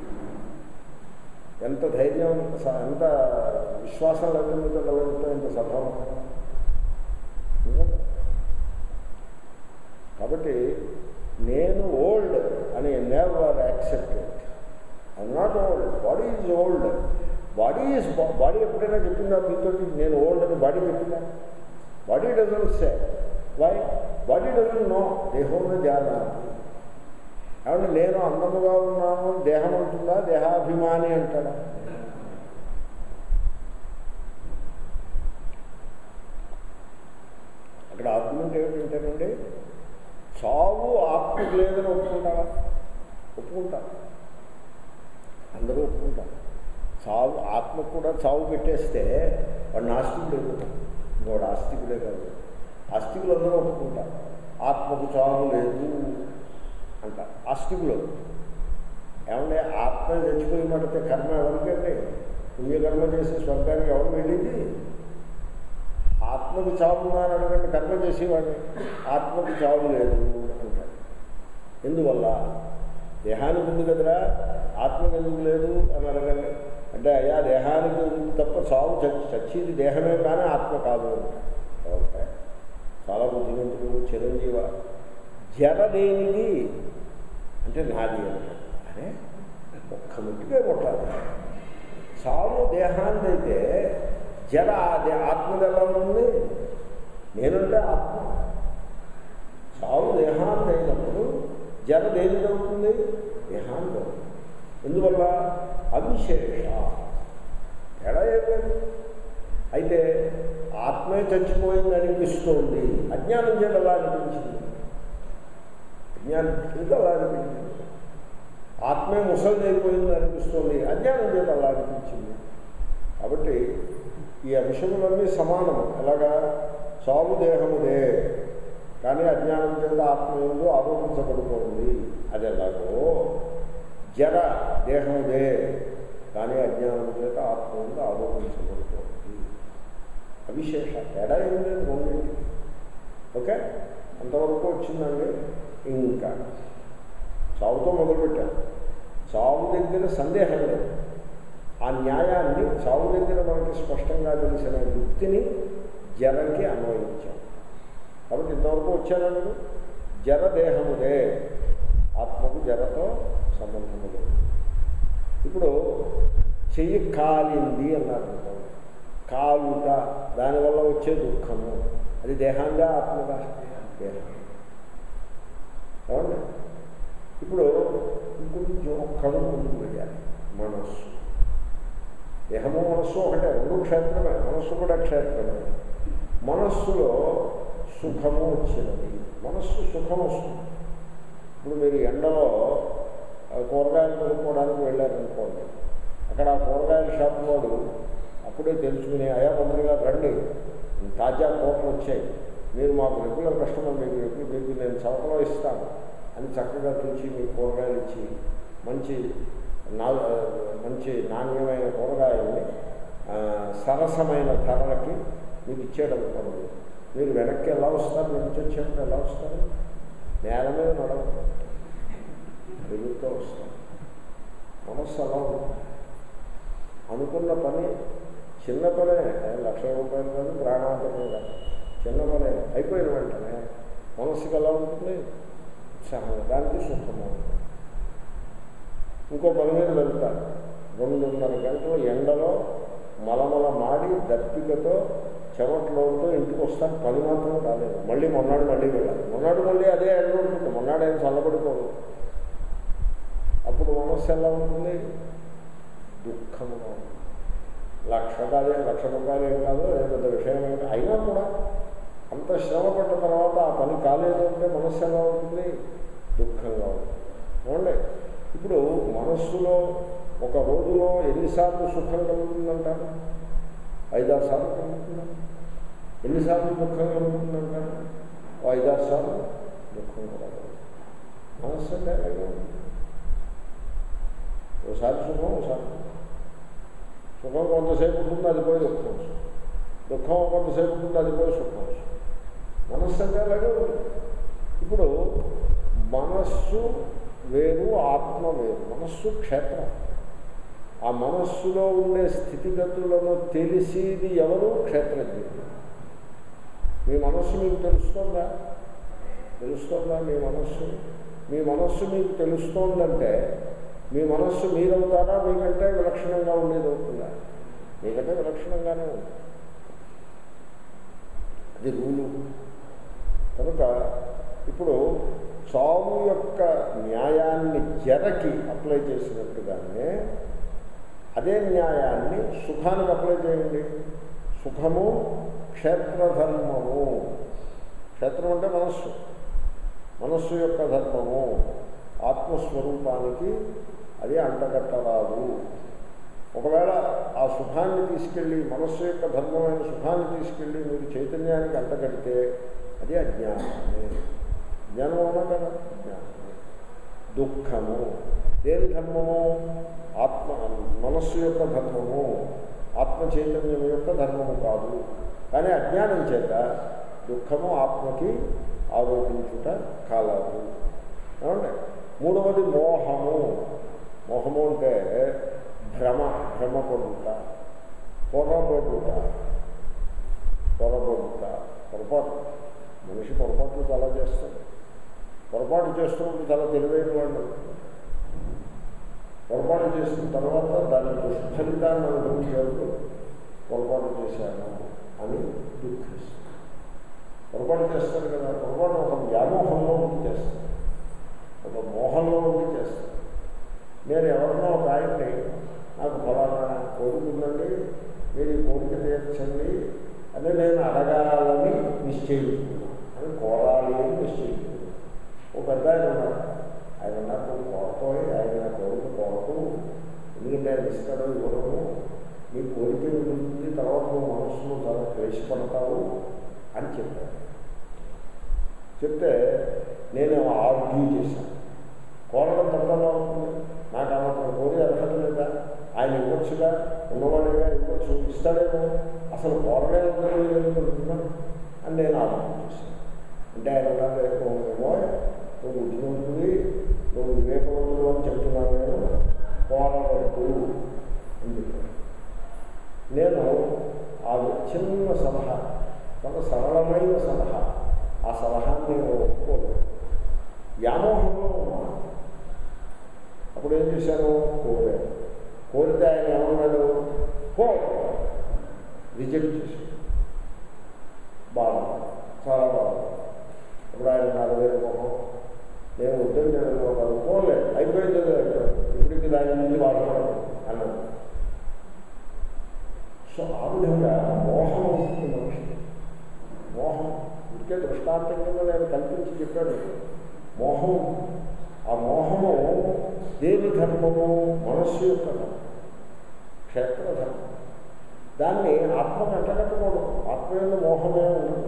ఎంత ధైర్యం స- ఎంత విశ్వాసం లేకుండా మీతో నిలబడితే ఎంత సభావం నిజంగా కాబట్టి నేను ఓల్డ్ అని never accepted I not old body is old body is body ఎప్పుడైనా చెప్పిందా మీతో నేను ఓల్డ్ అని బాడీ చెప్పిందా body doesn't say why body doesn't know దేహంలో ధ్యాన ఏమంటే నేను అందముగా ఉన్నాను దేహం ఉంటుందా దేహాభిమాని అంటాడా అక్కడ ఆత్మ ఆర్గ్యుమెంట్ ఏమిటంటేనండి చావు ఆత్మకు లేదని ఒప్పుకుంటావా ఒప్పుకుంటా అందరూ ఒప్పుకుంటారు చావు ఆత్మకు కూడా చావు పెట్టేస్తే వాడు నాస్తికుడు అయిపోతాడు ఇంకోడు ఆస్తికుడే కాదు ఆస్తికులు అందరూ ఒప్పుకుంటారు ఆత్మకు చావు లేదు అంట ఆస్తికులు ఏమంటే ఆత్మ చచ్చిపోయి మడితే కర్మ ఎవరికండి పుణ్యకర్మ చేసి స్వర్గానికి ఎవరు వెళ్ళింది ఆత్మకు చావు అని అడగండి కర్మ చేసేవాడిని ఆత్మకు చావు లేదు అంటాడు ఎందువల్ల దేహానికి ఉంది కదరా ఆత్మకు ఎందుకు లేదు అని అడగండి అంటే అయ్యా దేహానికి ఉంది తప్ప చావు చచ్చి చచ్చేది దేహమే కానీ ఆత్మ కాదు అంటాడు ఓకే చాలా బుద్ధిమంతుడు చిరంజీవ జర లేనిది అంటే నాది అంటాడు అరే ఒక్క ముట్టుకే కొట్టాలి చావు దేహాన్ని అయితే జర అదే ఆత్మది ఎలా ఉంటుంది నేనంటే ఆత్మ చావు దేహాన్ని అయినప్పుడు జర దేని అవుతుంది దేహాన్ని అవుతుంది ఎందువల్ల అవిశేష తేడా అయిపోయింది అయితే ఆత్మే చచ్చిపోయింది అనిపిస్తోంది అజ్ఞానం చేత అలా అనిపించింది అజ్ఞానం చేత అలా అనిపించింది ఆత్మే ముసలి అయిపోయింది అనిపిస్తుంది అజ్ఞానం చేత అలా అనిపించింది కాబట్టి ఈ అంశములన్నీ సమానం ఎలాగా సాగు దేహముదే కానీ అజ్ఞానం చేత ఆత్మ ఎందు ఆరోపించబడుతోంది అది ఎలాగో జడ దేహముదే కానీ అజ్ఞానం చేత ఆత్మ ఎందు ఆరోపించబడుతోంది అవిశేష తేడా ఏం లేదు రెండింటికి ఓకే అంతవరకు వచ్చిందండి ఇంకా చావుతో మొదలుపెట్టాను చావు దగ్గర సందేహం లేదు ఆ న్యాయాన్ని చావు దగ్గర మనకి స్పష్టంగా తెలిసిన యుక్తిని జరకి అన్వయించాం కాబట్టి ఇంతవరకు వచ్చాను నేను జరదేహముదే ఆత్మకు జరతో సంబంధము లేదు ఇప్పుడు చెయ్యి కాలింది అన్నారు అనుకోండి కాలుట దానివల్ల వచ్చే దుఃఖము అది దేహంగా ఆత్మగా దేహం ఏమండి ఇప్పుడు ఇంకొంచెం ఒక్కడు ముందుకు వెళ్ళాలి మనస్సు దేహము మనస్సు ఒకటే రెండు క్షేత్రమే మనస్సు కూడా క్షేత్రమే మనస్సులో సుఖము వచ్చినది మనస్సు సుఖం వస్తుంది ఇప్పుడు మీరు ఎండలో ఆ, కూరగాయలు కొనుక్కోవడానికి వెళ్ళారనుకోండి అక్కడ ఆ కూరగాయల షాప్ వాడు అప్పుడే తెలుసుకుని అయా కొందరిగా రండి తాజా కూరలు వచ్చాయి మీరు మాకు రెగ్యులర్ కస్టమర్ మీకు ఎప్పుడు మీకు నేను చవకలో ఇస్తాను అని చక్కగా చూసి మీకు కూరగాయలు ఇచ్చి మంచి నా మంచి నాణ్యమైన కూరగాయల్ని ఆ, సరసమైన ధరలకి మీకు ఇచ్చేటప్పుడు మీరు వెనక్కి ఎలా వస్తారు వెనక్కి వచ్చేటప్పుడు ఎలా వస్తారు నేల మీద నడవదు వెలుగుతూ వస్తారు మనస్సు అలా ఉంటుంది అనుకున్న పని చిన్న పనే లక్ష రూపాయలు కాదు ప్రాణాంతమే కాదు చిన్న పనే అయిపోయిన వెంటనే మనస్సుకి ఎలా ఉంటుంది ఉత్సాహంగా దానికి సుఖము ఇంకో పని మీద వెళ్తారు రెండున్నర గంటలు ఎండలో మలమల మాడి దప్పికతో చెమట్లోతో ఇంటికి వస్తాను పని మాత్రం కాలేదు మళ్ళీ మొన్నాడు మళ్ళీ వెళ్ళాలి మొన్నాడు మళ్ళీ అదే ఎండ ఉంటుంది మొన్నాడు ఏం చల్లబడిపోదు అప్పుడు మనస్సు ఎలా ఉంటుంది దుఃఖముగా ఉంటుంది లక్ష కాదే లక్ష రూపాయలు ఏం కాదు అదే పెద్ద విషయం ఏం కాదు. అయినా కూడా అంత శ్రమ పడ్డ తర్వాత ఆ పని కాలేదు అంటే మనస్సు ఎలా ఉంటుంది దుఃఖంగా ఉంటుంది ఏమండి ఇప్పుడు మనస్సులో ఒక రోజులో ఎన్నిసార్లు సుఖం కలుగుతుందంటారు ఐదారు సార్లు కలుగుతుందా ఎన్నిసార్లు దుఃఖం కలుగుతుందంటారు ఓ ఐదారు సార్లు దుఃఖం కూడా కలుగుతుంది మనస్సు అంటే అలాగే ఉంటుంది ఓసారి సుఖం ఓసారి దుఃఖం. సుఖం కొంతసేపు ఉంటుంది అది పోయి దుఃఖం వస్తుంది దుఃఖం కొంతసేపు ఉంటుంది అది పోయి సుఖం వస్తుంది మనస్సు అంటే అలాగే ఉంటుంది ఇప్పుడు మనస్సు వేరు ఆత్మ వేరు మనస్సు క్షేత్రం ఆ మనస్సులో ఉండే స్థితిగతులను తెలిసేది ఎవరు క్షేత్రజ్ఞుడు మీ మనస్సు మీకు తెలుస్తుందా తెలుస్తుందా మీ మనస్సు మీ మనస్సు మీకు తెలుస్తోందంటే మీ మనస్సు మీరవుతారా మీకంటే విలక్షణంగా ఉండేది అవుతుందా మీకంటే విలక్షణంగానే ఉంది అది రూలు కనుక ఇప్పుడు చావు యొక్క న్యాయాన్ని జరకి అప్లై చేసినట్టుగానే అదే న్యాయాన్ని సుఖానికి అప్లై చేయండి సుఖము క్షేత్రధర్మము క్షేత్రం అంటే మనస్సు మనస్సు యొక్క ధర్మము ఆత్మస్వరూపానికి అది అంటగట్టరాదు ఒకవేళ ఆ సుఖాన్ని తీసుకెళ్ళి మనస్సు యొక్క ధర్మమైన సుఖాన్ని తీసుకెళ్ళి మీరు చైతన్యానికి అంటగడితే అది అజ్ఞానమే జ్ఞానం అవునా కదా జ్ఞానమే దుఃఖము దేని ధర్మము ఆత్మ మనస్సు యొక్క ధర్మము ఆత్మ చైతన్యం యొక్క ధర్మము కాదు కానీ అజ్ఞానం చేత దుఃఖము ఆత్మకి ఆరోపించుట కాలదు ఏమండి మూడవది మోహము మోహము అంటే భ్రమ భ్రమపడుట పొరబడుట పొరబడుట పొరపాటు మనిషి పొరపాట్లు చాలా చేస్తాడు పొరపాటు చేస్తున్నప్పుడు చాలా తెలివైన వాళ్ళు పొరపాటు చేసిన తర్వాత దాని దుష్ఫలితాన్ని అనుభవించారు పొరపాటు చేశాను అని దుఃఖిస్తాడు పొరపాటు చేస్తారు కదా పొరపాటు ఒక వ్యామోహంలో ఉండి చేస్తారు ఒక మోహంలో ఉండి చేస్తారు నేను ఎవరినో ఒక ఆయన్ని నాకు ఫలానా కోరిక ఉందండి మీరు ఈ కోరిక తీర్చండి అని నేను అడగాలని నిశ్చయించుకున్నాను అని కోరాలి అని నిశ్చయించుకున్నాను ఒక పెద్ద ఆయన ఉన్నారు ఆయన నాకు కోరపోయి ఆయన కోరిక కోరకు ఎందుకంటే ఆయన ఇస్తాడో ఇవ్వడము నీ కోరిక ఉంటుంది తర్వాత నువ్వు మనసులో చాలా క్లేశపడతావు అని చెప్పాను చెప్తే నేను ఆర్గ్యూ చేశాను కోరడం తప్పగా ఉంటుంది నాకు అన్నప్పుడు కోరి అర్హత లేదా ఆయన ఇవ్వచ్చుగా ఉన్నవాడిగా ఇవ్వచ్చు ఇస్తాడేమో అసలు కోరలే ఉంటుందా అని నేను ఆలోచన చేశాను అంటే ఆయన ఏమో నువ్వు బుద్ధిమంతుడి నువ్వు వివేకవంతుడు అని చెప్తున్నాను నేను కోరవద్దు అని చెప్పాను నేను ఆ చిన్న సలహా చాలా సరళమైన సలహా ఆ సలహాన్ని నేను ఒప్పుకోను వ్యామోహంలో ఉన్నాను అప్పుడు ఏం చేశాను కోరాను కోరితే ఆయన ఏమన్నాడు కో రిజెక్ట్ చేశాడు బాగుంది చాలా బాగుంది అప్పుడు ఆయన నలభై మొహం నేను వద్దని నేను కాదు పోలే అయిపోయింది ఇప్పటికి దాని నుంచి బాధపడదు అన్నాడు సో ఆ విధంగా మోహం ఉంటుంది మనిషి మోహం ఇంకే దృష్టాంతం కింద నేను కల్పించి చెప్పాను మోహం ఆ మోహము దేని ధర్మము మనస్సు యొక్క ధర్మం క్షేత్ర ధర్మం దాన్ని ఆత్మ కట్టకట్టకూడదు ఆత్మ యొక్క మోహమే ఉండదు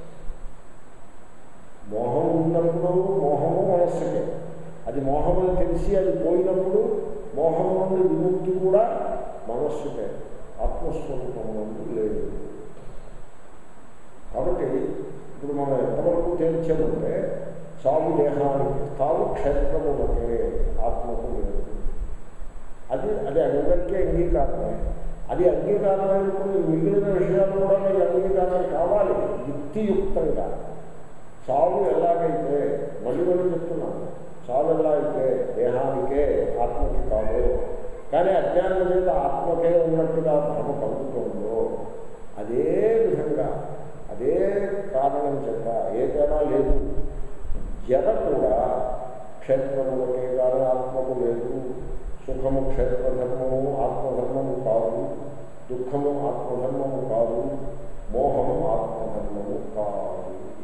మోహం ఉన్నప్పుడు మోహము మనస్సుకే అది మోహమని తెలిసి అది పోయినప్పుడు మోహం నుండి విముక్తి కూడా మనస్సుకే ఆత్మస్వరూపం నుండి లేదు కాబట్టి ఇప్పుడు మనం ఎంతవరకు తేల్చామంటే సాగు దేహానికి తావు క్షేత్రములకే ఆత్మకు లేదు అది అది అందరికీ అంగీకారమే అది అంగీకారమైనప్పుడు మిగిలిన విషయాలు కూడా మీకు అంగీకారం కావాలి యుక్తియుక్తంగా చావు ఎలాగైతే మళ్ళీ మళ్ళీ చెప్తున్నాను చావు ఎలా అయితే దేహానికే ఆత్మకి కాదు కానీ అజ్ఞానం మీద ఆత్మకే ఉన్నట్టుగా భ్రమ కలుగుతుందో అదే విధంగా అదే కారణం చేత ఏ తేడా లేదు జడ కూడా క్షేత్రములకే కానీ ఆత్మకు లేదు సుఖము క్షేత్రధర్మము ఆత్మధర్మము కాదు దుఃఖము ఆత్మధర్మము కాదు మోహము ఆత్మధర్మము కాదు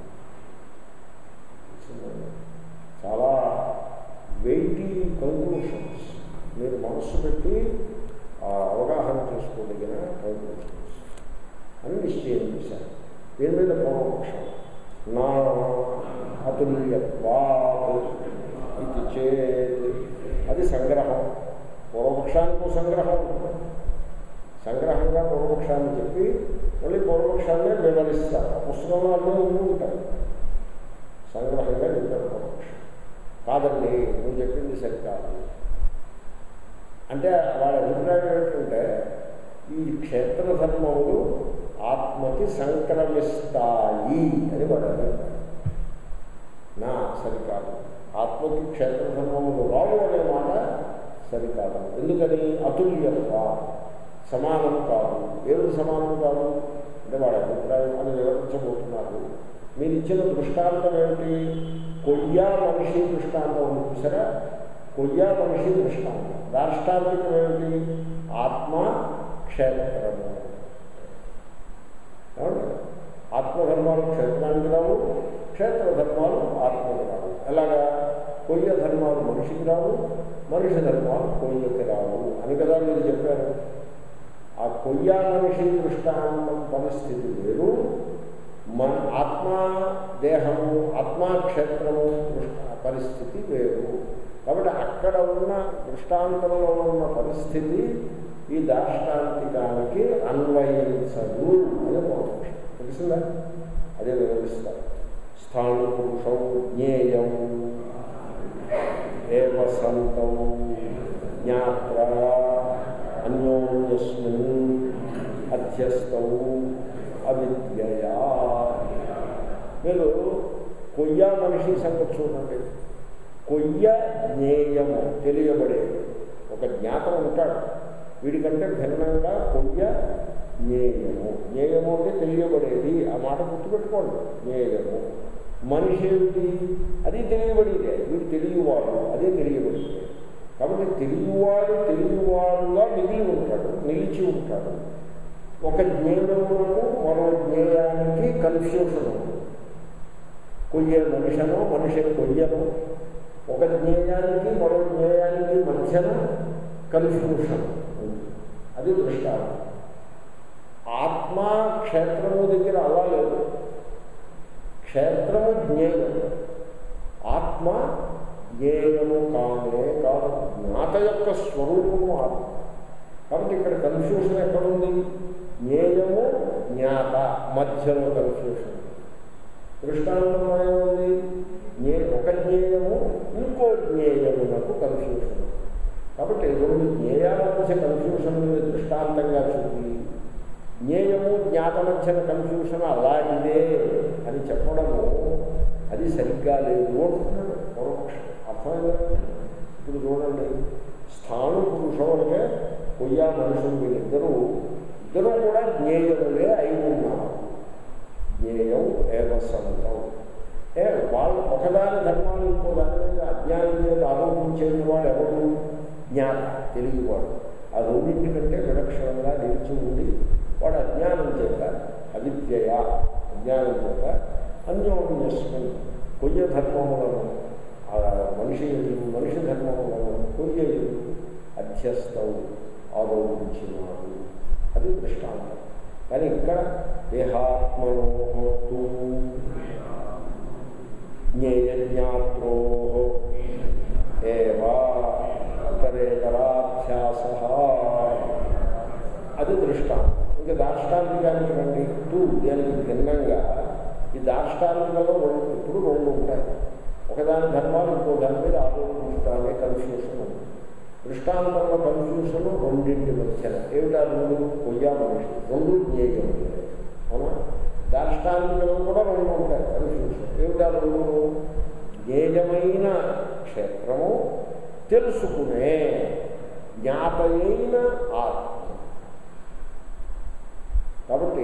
చాలా వెయిటీ కంక్లూషన్స్ మీరు మనస్సు పెట్టి ఆ అవగాహన చేసుకోదగిన కంక్లూషన్స్ అని నిశ్చయం చేశారు దీని మీద పూర్వపక్షం నా అతుల్యత్వా ఇది చేత్ అది సంగ్రహం పూర్వపక్షానికి సంగ్రహం సంగ్రహంగా పూర్వపక్షాన్ని చెప్పి మళ్ళీ పూర్వపక్షాన్ని వివరిస్తారు ఆ పుస్తకంలో అన్నీ ఉండి ఉంటాయి సంగ్రహంగా చెప్పారు పూర్వపక్షం కాదండి నువ్వు చెప్పింది సరికాదు అంటే వాళ్ళ అభిప్రాయం ఏంటంటే ఈ క్షేత్ర ధర్మములు ఆత్మకి సంక్రమిస్తాయి అని వాడు అభిప్రాయం నా సరికాదు ఆత్మకి క్షేత్ర ధర్మములు రావు అనే మాట సరికాదు ఎందుకని అతుల్యత్వ సమానం కాదు ఏది సమానం కాదు అంటే వాడి అభిప్రాయం అని వివరించబోతున్నారు మీరు ఇచ్చిన దృష్టాంతం ఏమిటి కొయ్యా మనిషి దృష్టాంతం ఉంది చూసారా కొయ్యా మనిషి దృష్టాంతం దాష్టాంతికం ఏమిటి ఆత్మ క్షేత్రము ఏమండి ఆత్మధర్మాలు క్షేత్రానికి రావు క్షేత్ర ధర్మాలు ఆత్మకి రావు ఎలాగా కొయ్య ధర్మాలు మనిషికి రావు మనిషి ధర్మాలు కొయ్యకి రావు అని కదా మీరు చెప్పారు ఆ కొయ్య మనిషి దృష్టాంతం పరిస్థితి వేరు మన ఆత్మ దేహము ఆత్మాక్షేత్రము దృష్ట పరిస్థితి వేరు కాబట్టి అక్కడ ఉన్న దృష్టాంతంలో ఉన్న పరిస్థితి ఈ దాష్టాంతికానికి అన్వయించదు అనే పూర్వపక్షం తెలిసిందా అదే వివరిస్తారు స్థాను పురుషం జ్ఞేయం ఏవ సంతం జ్ఞాత్ర అన్యోన్యస్మిన్ అధ్యస్థౌ అవిద్యయా మీరు కొయ్య మనిషి సంగతి చూడండి కొయ్య జ్ఞేయము తెలియబడేది ఒక జ్ఞాతం ఉంటాడు వీడికంటే భిన్నంగా కొయ్య జ్ఞేయము జ్ఞేయము అంటే తెలియబడేది ఆ మాట గుర్తుపెట్టుకోండి జ్ఞేయము మనిషి ఏమిటి అది తెలియబడేదే వీడు తెలియవాడు అదే తెలియబడేది కాబట్టి తెలియవాడు తెలియవాడుగా మిగిలి ఉంటాడు నిలిచి ఉంటాడు ఒక జ్ఞేయమునకు మరో జ్ఞేయానికి కన్ఫ్యూషన్ ఉంది కొయ్యే మనిషను మనిషి కొయ్యను ఒక జ్ఞేయానికి మరో జ్ఞేయానికి మధ్యన కన్ఫ్యూషన్ ఉంది అది దృష్టాంతం ఆత్మ క్షేత్రము దగ్గర అలా లేదు క్షేత్రము జ్ఞేయం ఆత్మ జ్ఞేయము కానే కాదు జ్ఞాత యొక్క స్వరూపము ఆత్మ కాబట్టి ఇక్కడ కన్ఫ్యూషన్ ఎక్కడుంది జ్ఞేయము జ్ఞాత మధ్యలో కన్ఫ్యూషన్ దృష్టాంతంలో ఏముంది జ్ఞే ఒక జ్ఞేయము ఇంకో జ్ఞేయమునకు కన్ఫ్యూషన్ కాబట్టి రెండు జ్ఞేయాల మధ్య కన్ఫ్యూషన్ దృష్టాంతంగా చూపి జ్ఞేయము జ్ఞాత మధ్యన కన్ఫ్యూషన్ అలాంటిదే అని చెప్పడము అది సరిగ్గా లేదు అంటున్నాడు పూర్వపక్షం అర్థమైందా ఇప్పుడు చూడండి స్థాను పురుషం అంటే కొయ్యా మనుషులు వీళ్ళిద్దరూ ఇద్దరూ కూడా జ్ఞేయములే అయి ఉన్నారు జ్ఞేయం ఏవ సంతం ఏ వాళ్ళు ఒకదాని ధర్మాలు ఇంకో దాని మీద అజ్ఞానం చేత ఆరోపించేది వాడు ఎవరు జ్ఞాత తెలియవాడు ఆ రెండింటి కంటే విలక్షణంగా నిలిచి ఉండి వాడు అజ్ఞానం చేత అవిద్యయ అజ్ఞానం చేత అన్యోన్యస్మై కొయ్య ధర్మములను ఆ మనిషి మనిషి ధర్మములను కొయ్య అధ్యస్థం ఆరోపించినాడు అది దృష్టాంతం కానీ ఇక్కడ దేహాత్మనోతూ జ్ఞేయజ్ఞాత్రో ఏవా ఇతరేతరాధ్యాస అది దృష్టాంతం ఇంకా దాష్టాంతికానికి రండి టూ దానికి భిన్నంగా ఈ దాష్టాంతికలో రెండు ఇప్పుడు రెండు ఉంటాయి ఒకదాని ధర్మాలు ఇంకో దాని మీద ఆరోపించడానే కన్ఫ్యూషన్ ఉంది దృష్టాంతంలో కన్ఫ్యూషన్ రెండింటి మధ్యన ఏమిటా రెండు కొయ్యా మనిషి రెండు జ్ఞేయం అవునా దాష్టాంతికలో కూడా రెండు ఉంటాయి కన్ఫ్యూషన్ ఏమిటా రెండు జ్ఞేయమైన క్షేత్రము తెలుసుకునే జ్ఞాతయైన ఆత్మ కాబట్టి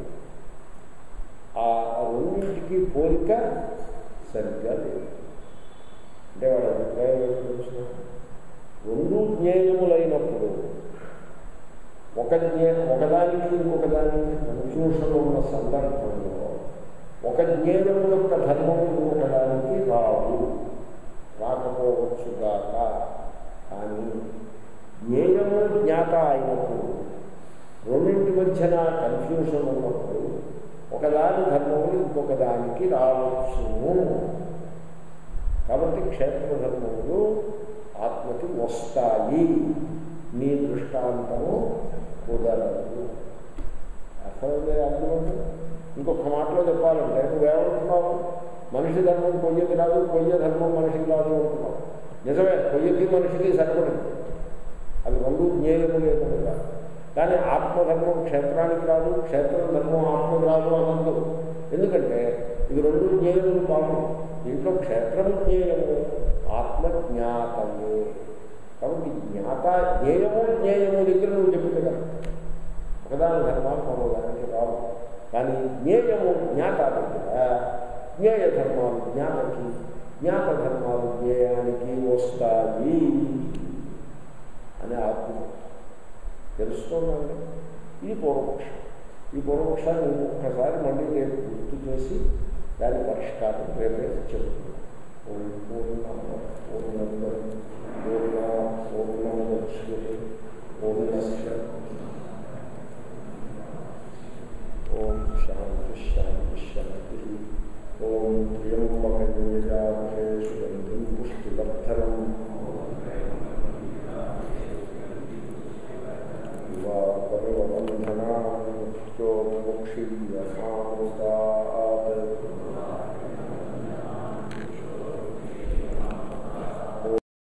ఆ రెండింటికి పోలిక సరిగ్గా లేదు అంటే వాడు అభిప్రాయం ఏంటి తెలుసిన రెండు జ్ఞేయములైనప్పుడు ఒక జ్ఞే ఒకదానికి ఇంకొకదానికి కన్ఫ్యూషన్ ఉన్న సందర్భంలో ఒక జ్ఞేయము యొక్క ధర్మము ఇంకొకదానికి రావు రాకపోవచ్చుగాక కానీ జ్ఞేయము జ్ఞాత అయినప్పుడు రెండింటి మధ్యన కన్ఫ్యూషన్ ఉన్నప్పుడు ఒకదాని ధర్మములు ఇంకొక దానికి రావచ్చును కాబట్టి క్షేత్ర ధర్మములు ఆత్మకి వస్తాయి నీ దృష్టాంతము కుదరదు అర్థమైందే అర్థమంటే ఇంకొక మాటలో చెప్పాలంటే నువ్వేమంటున్నావు మనిషి ధర్మం పొయ్యకి రాదు పొయ్య ధర్మం మనిషికి రాదు అంటున్నావు నిజమే పొయ్యకి మనిషికి సరిపడింది అది రెండు జ్ఞేయము లేకుండా కానీ ఆత్మధర్మం క్షేత్రానికి రాదు క్షేత్ర ధర్మం ఆత్మకు రాదు అన్నది ఎందుకంటే ఇది రెండు జ్ఞేయములు కాదు దీంట్లో క్షేత్రం జ్ఞేయము ఆత్మ జ్ఞాతమే కాబట్టి జ్ఞాత జ్ఞేయము జ్ఞేయము దగ్గర నువ్వు చెప్పింది కదా ఒకదాని ధర్మాలు మరోదానికి రావు కానీ జ్ఞేయము జ్ఞాత దగ్గర జ్ఞేయ ధర్మాలు జ్ఞాతకి జ్ఞాత ధర్మాలు జ్ఞేయానికి వస్తాయి అనే ఆత్మ తెలుసుకోండి ఇది పూర్వపక్షం ఈ పూర్వపక్షాన్ని ఒక్కసారి మళ్ళీ నేను గుర్తు చేసి దాని పరిష్కారం రేపే చెప్తుంది ఓం పూర్ణ పూర్ణందం పూర్ణ పూర్ణముచ్యతే పూర్ణస్య ఓం శాంతి శాంతి శాంతి ఓం త్ర్యంబకం యజామహే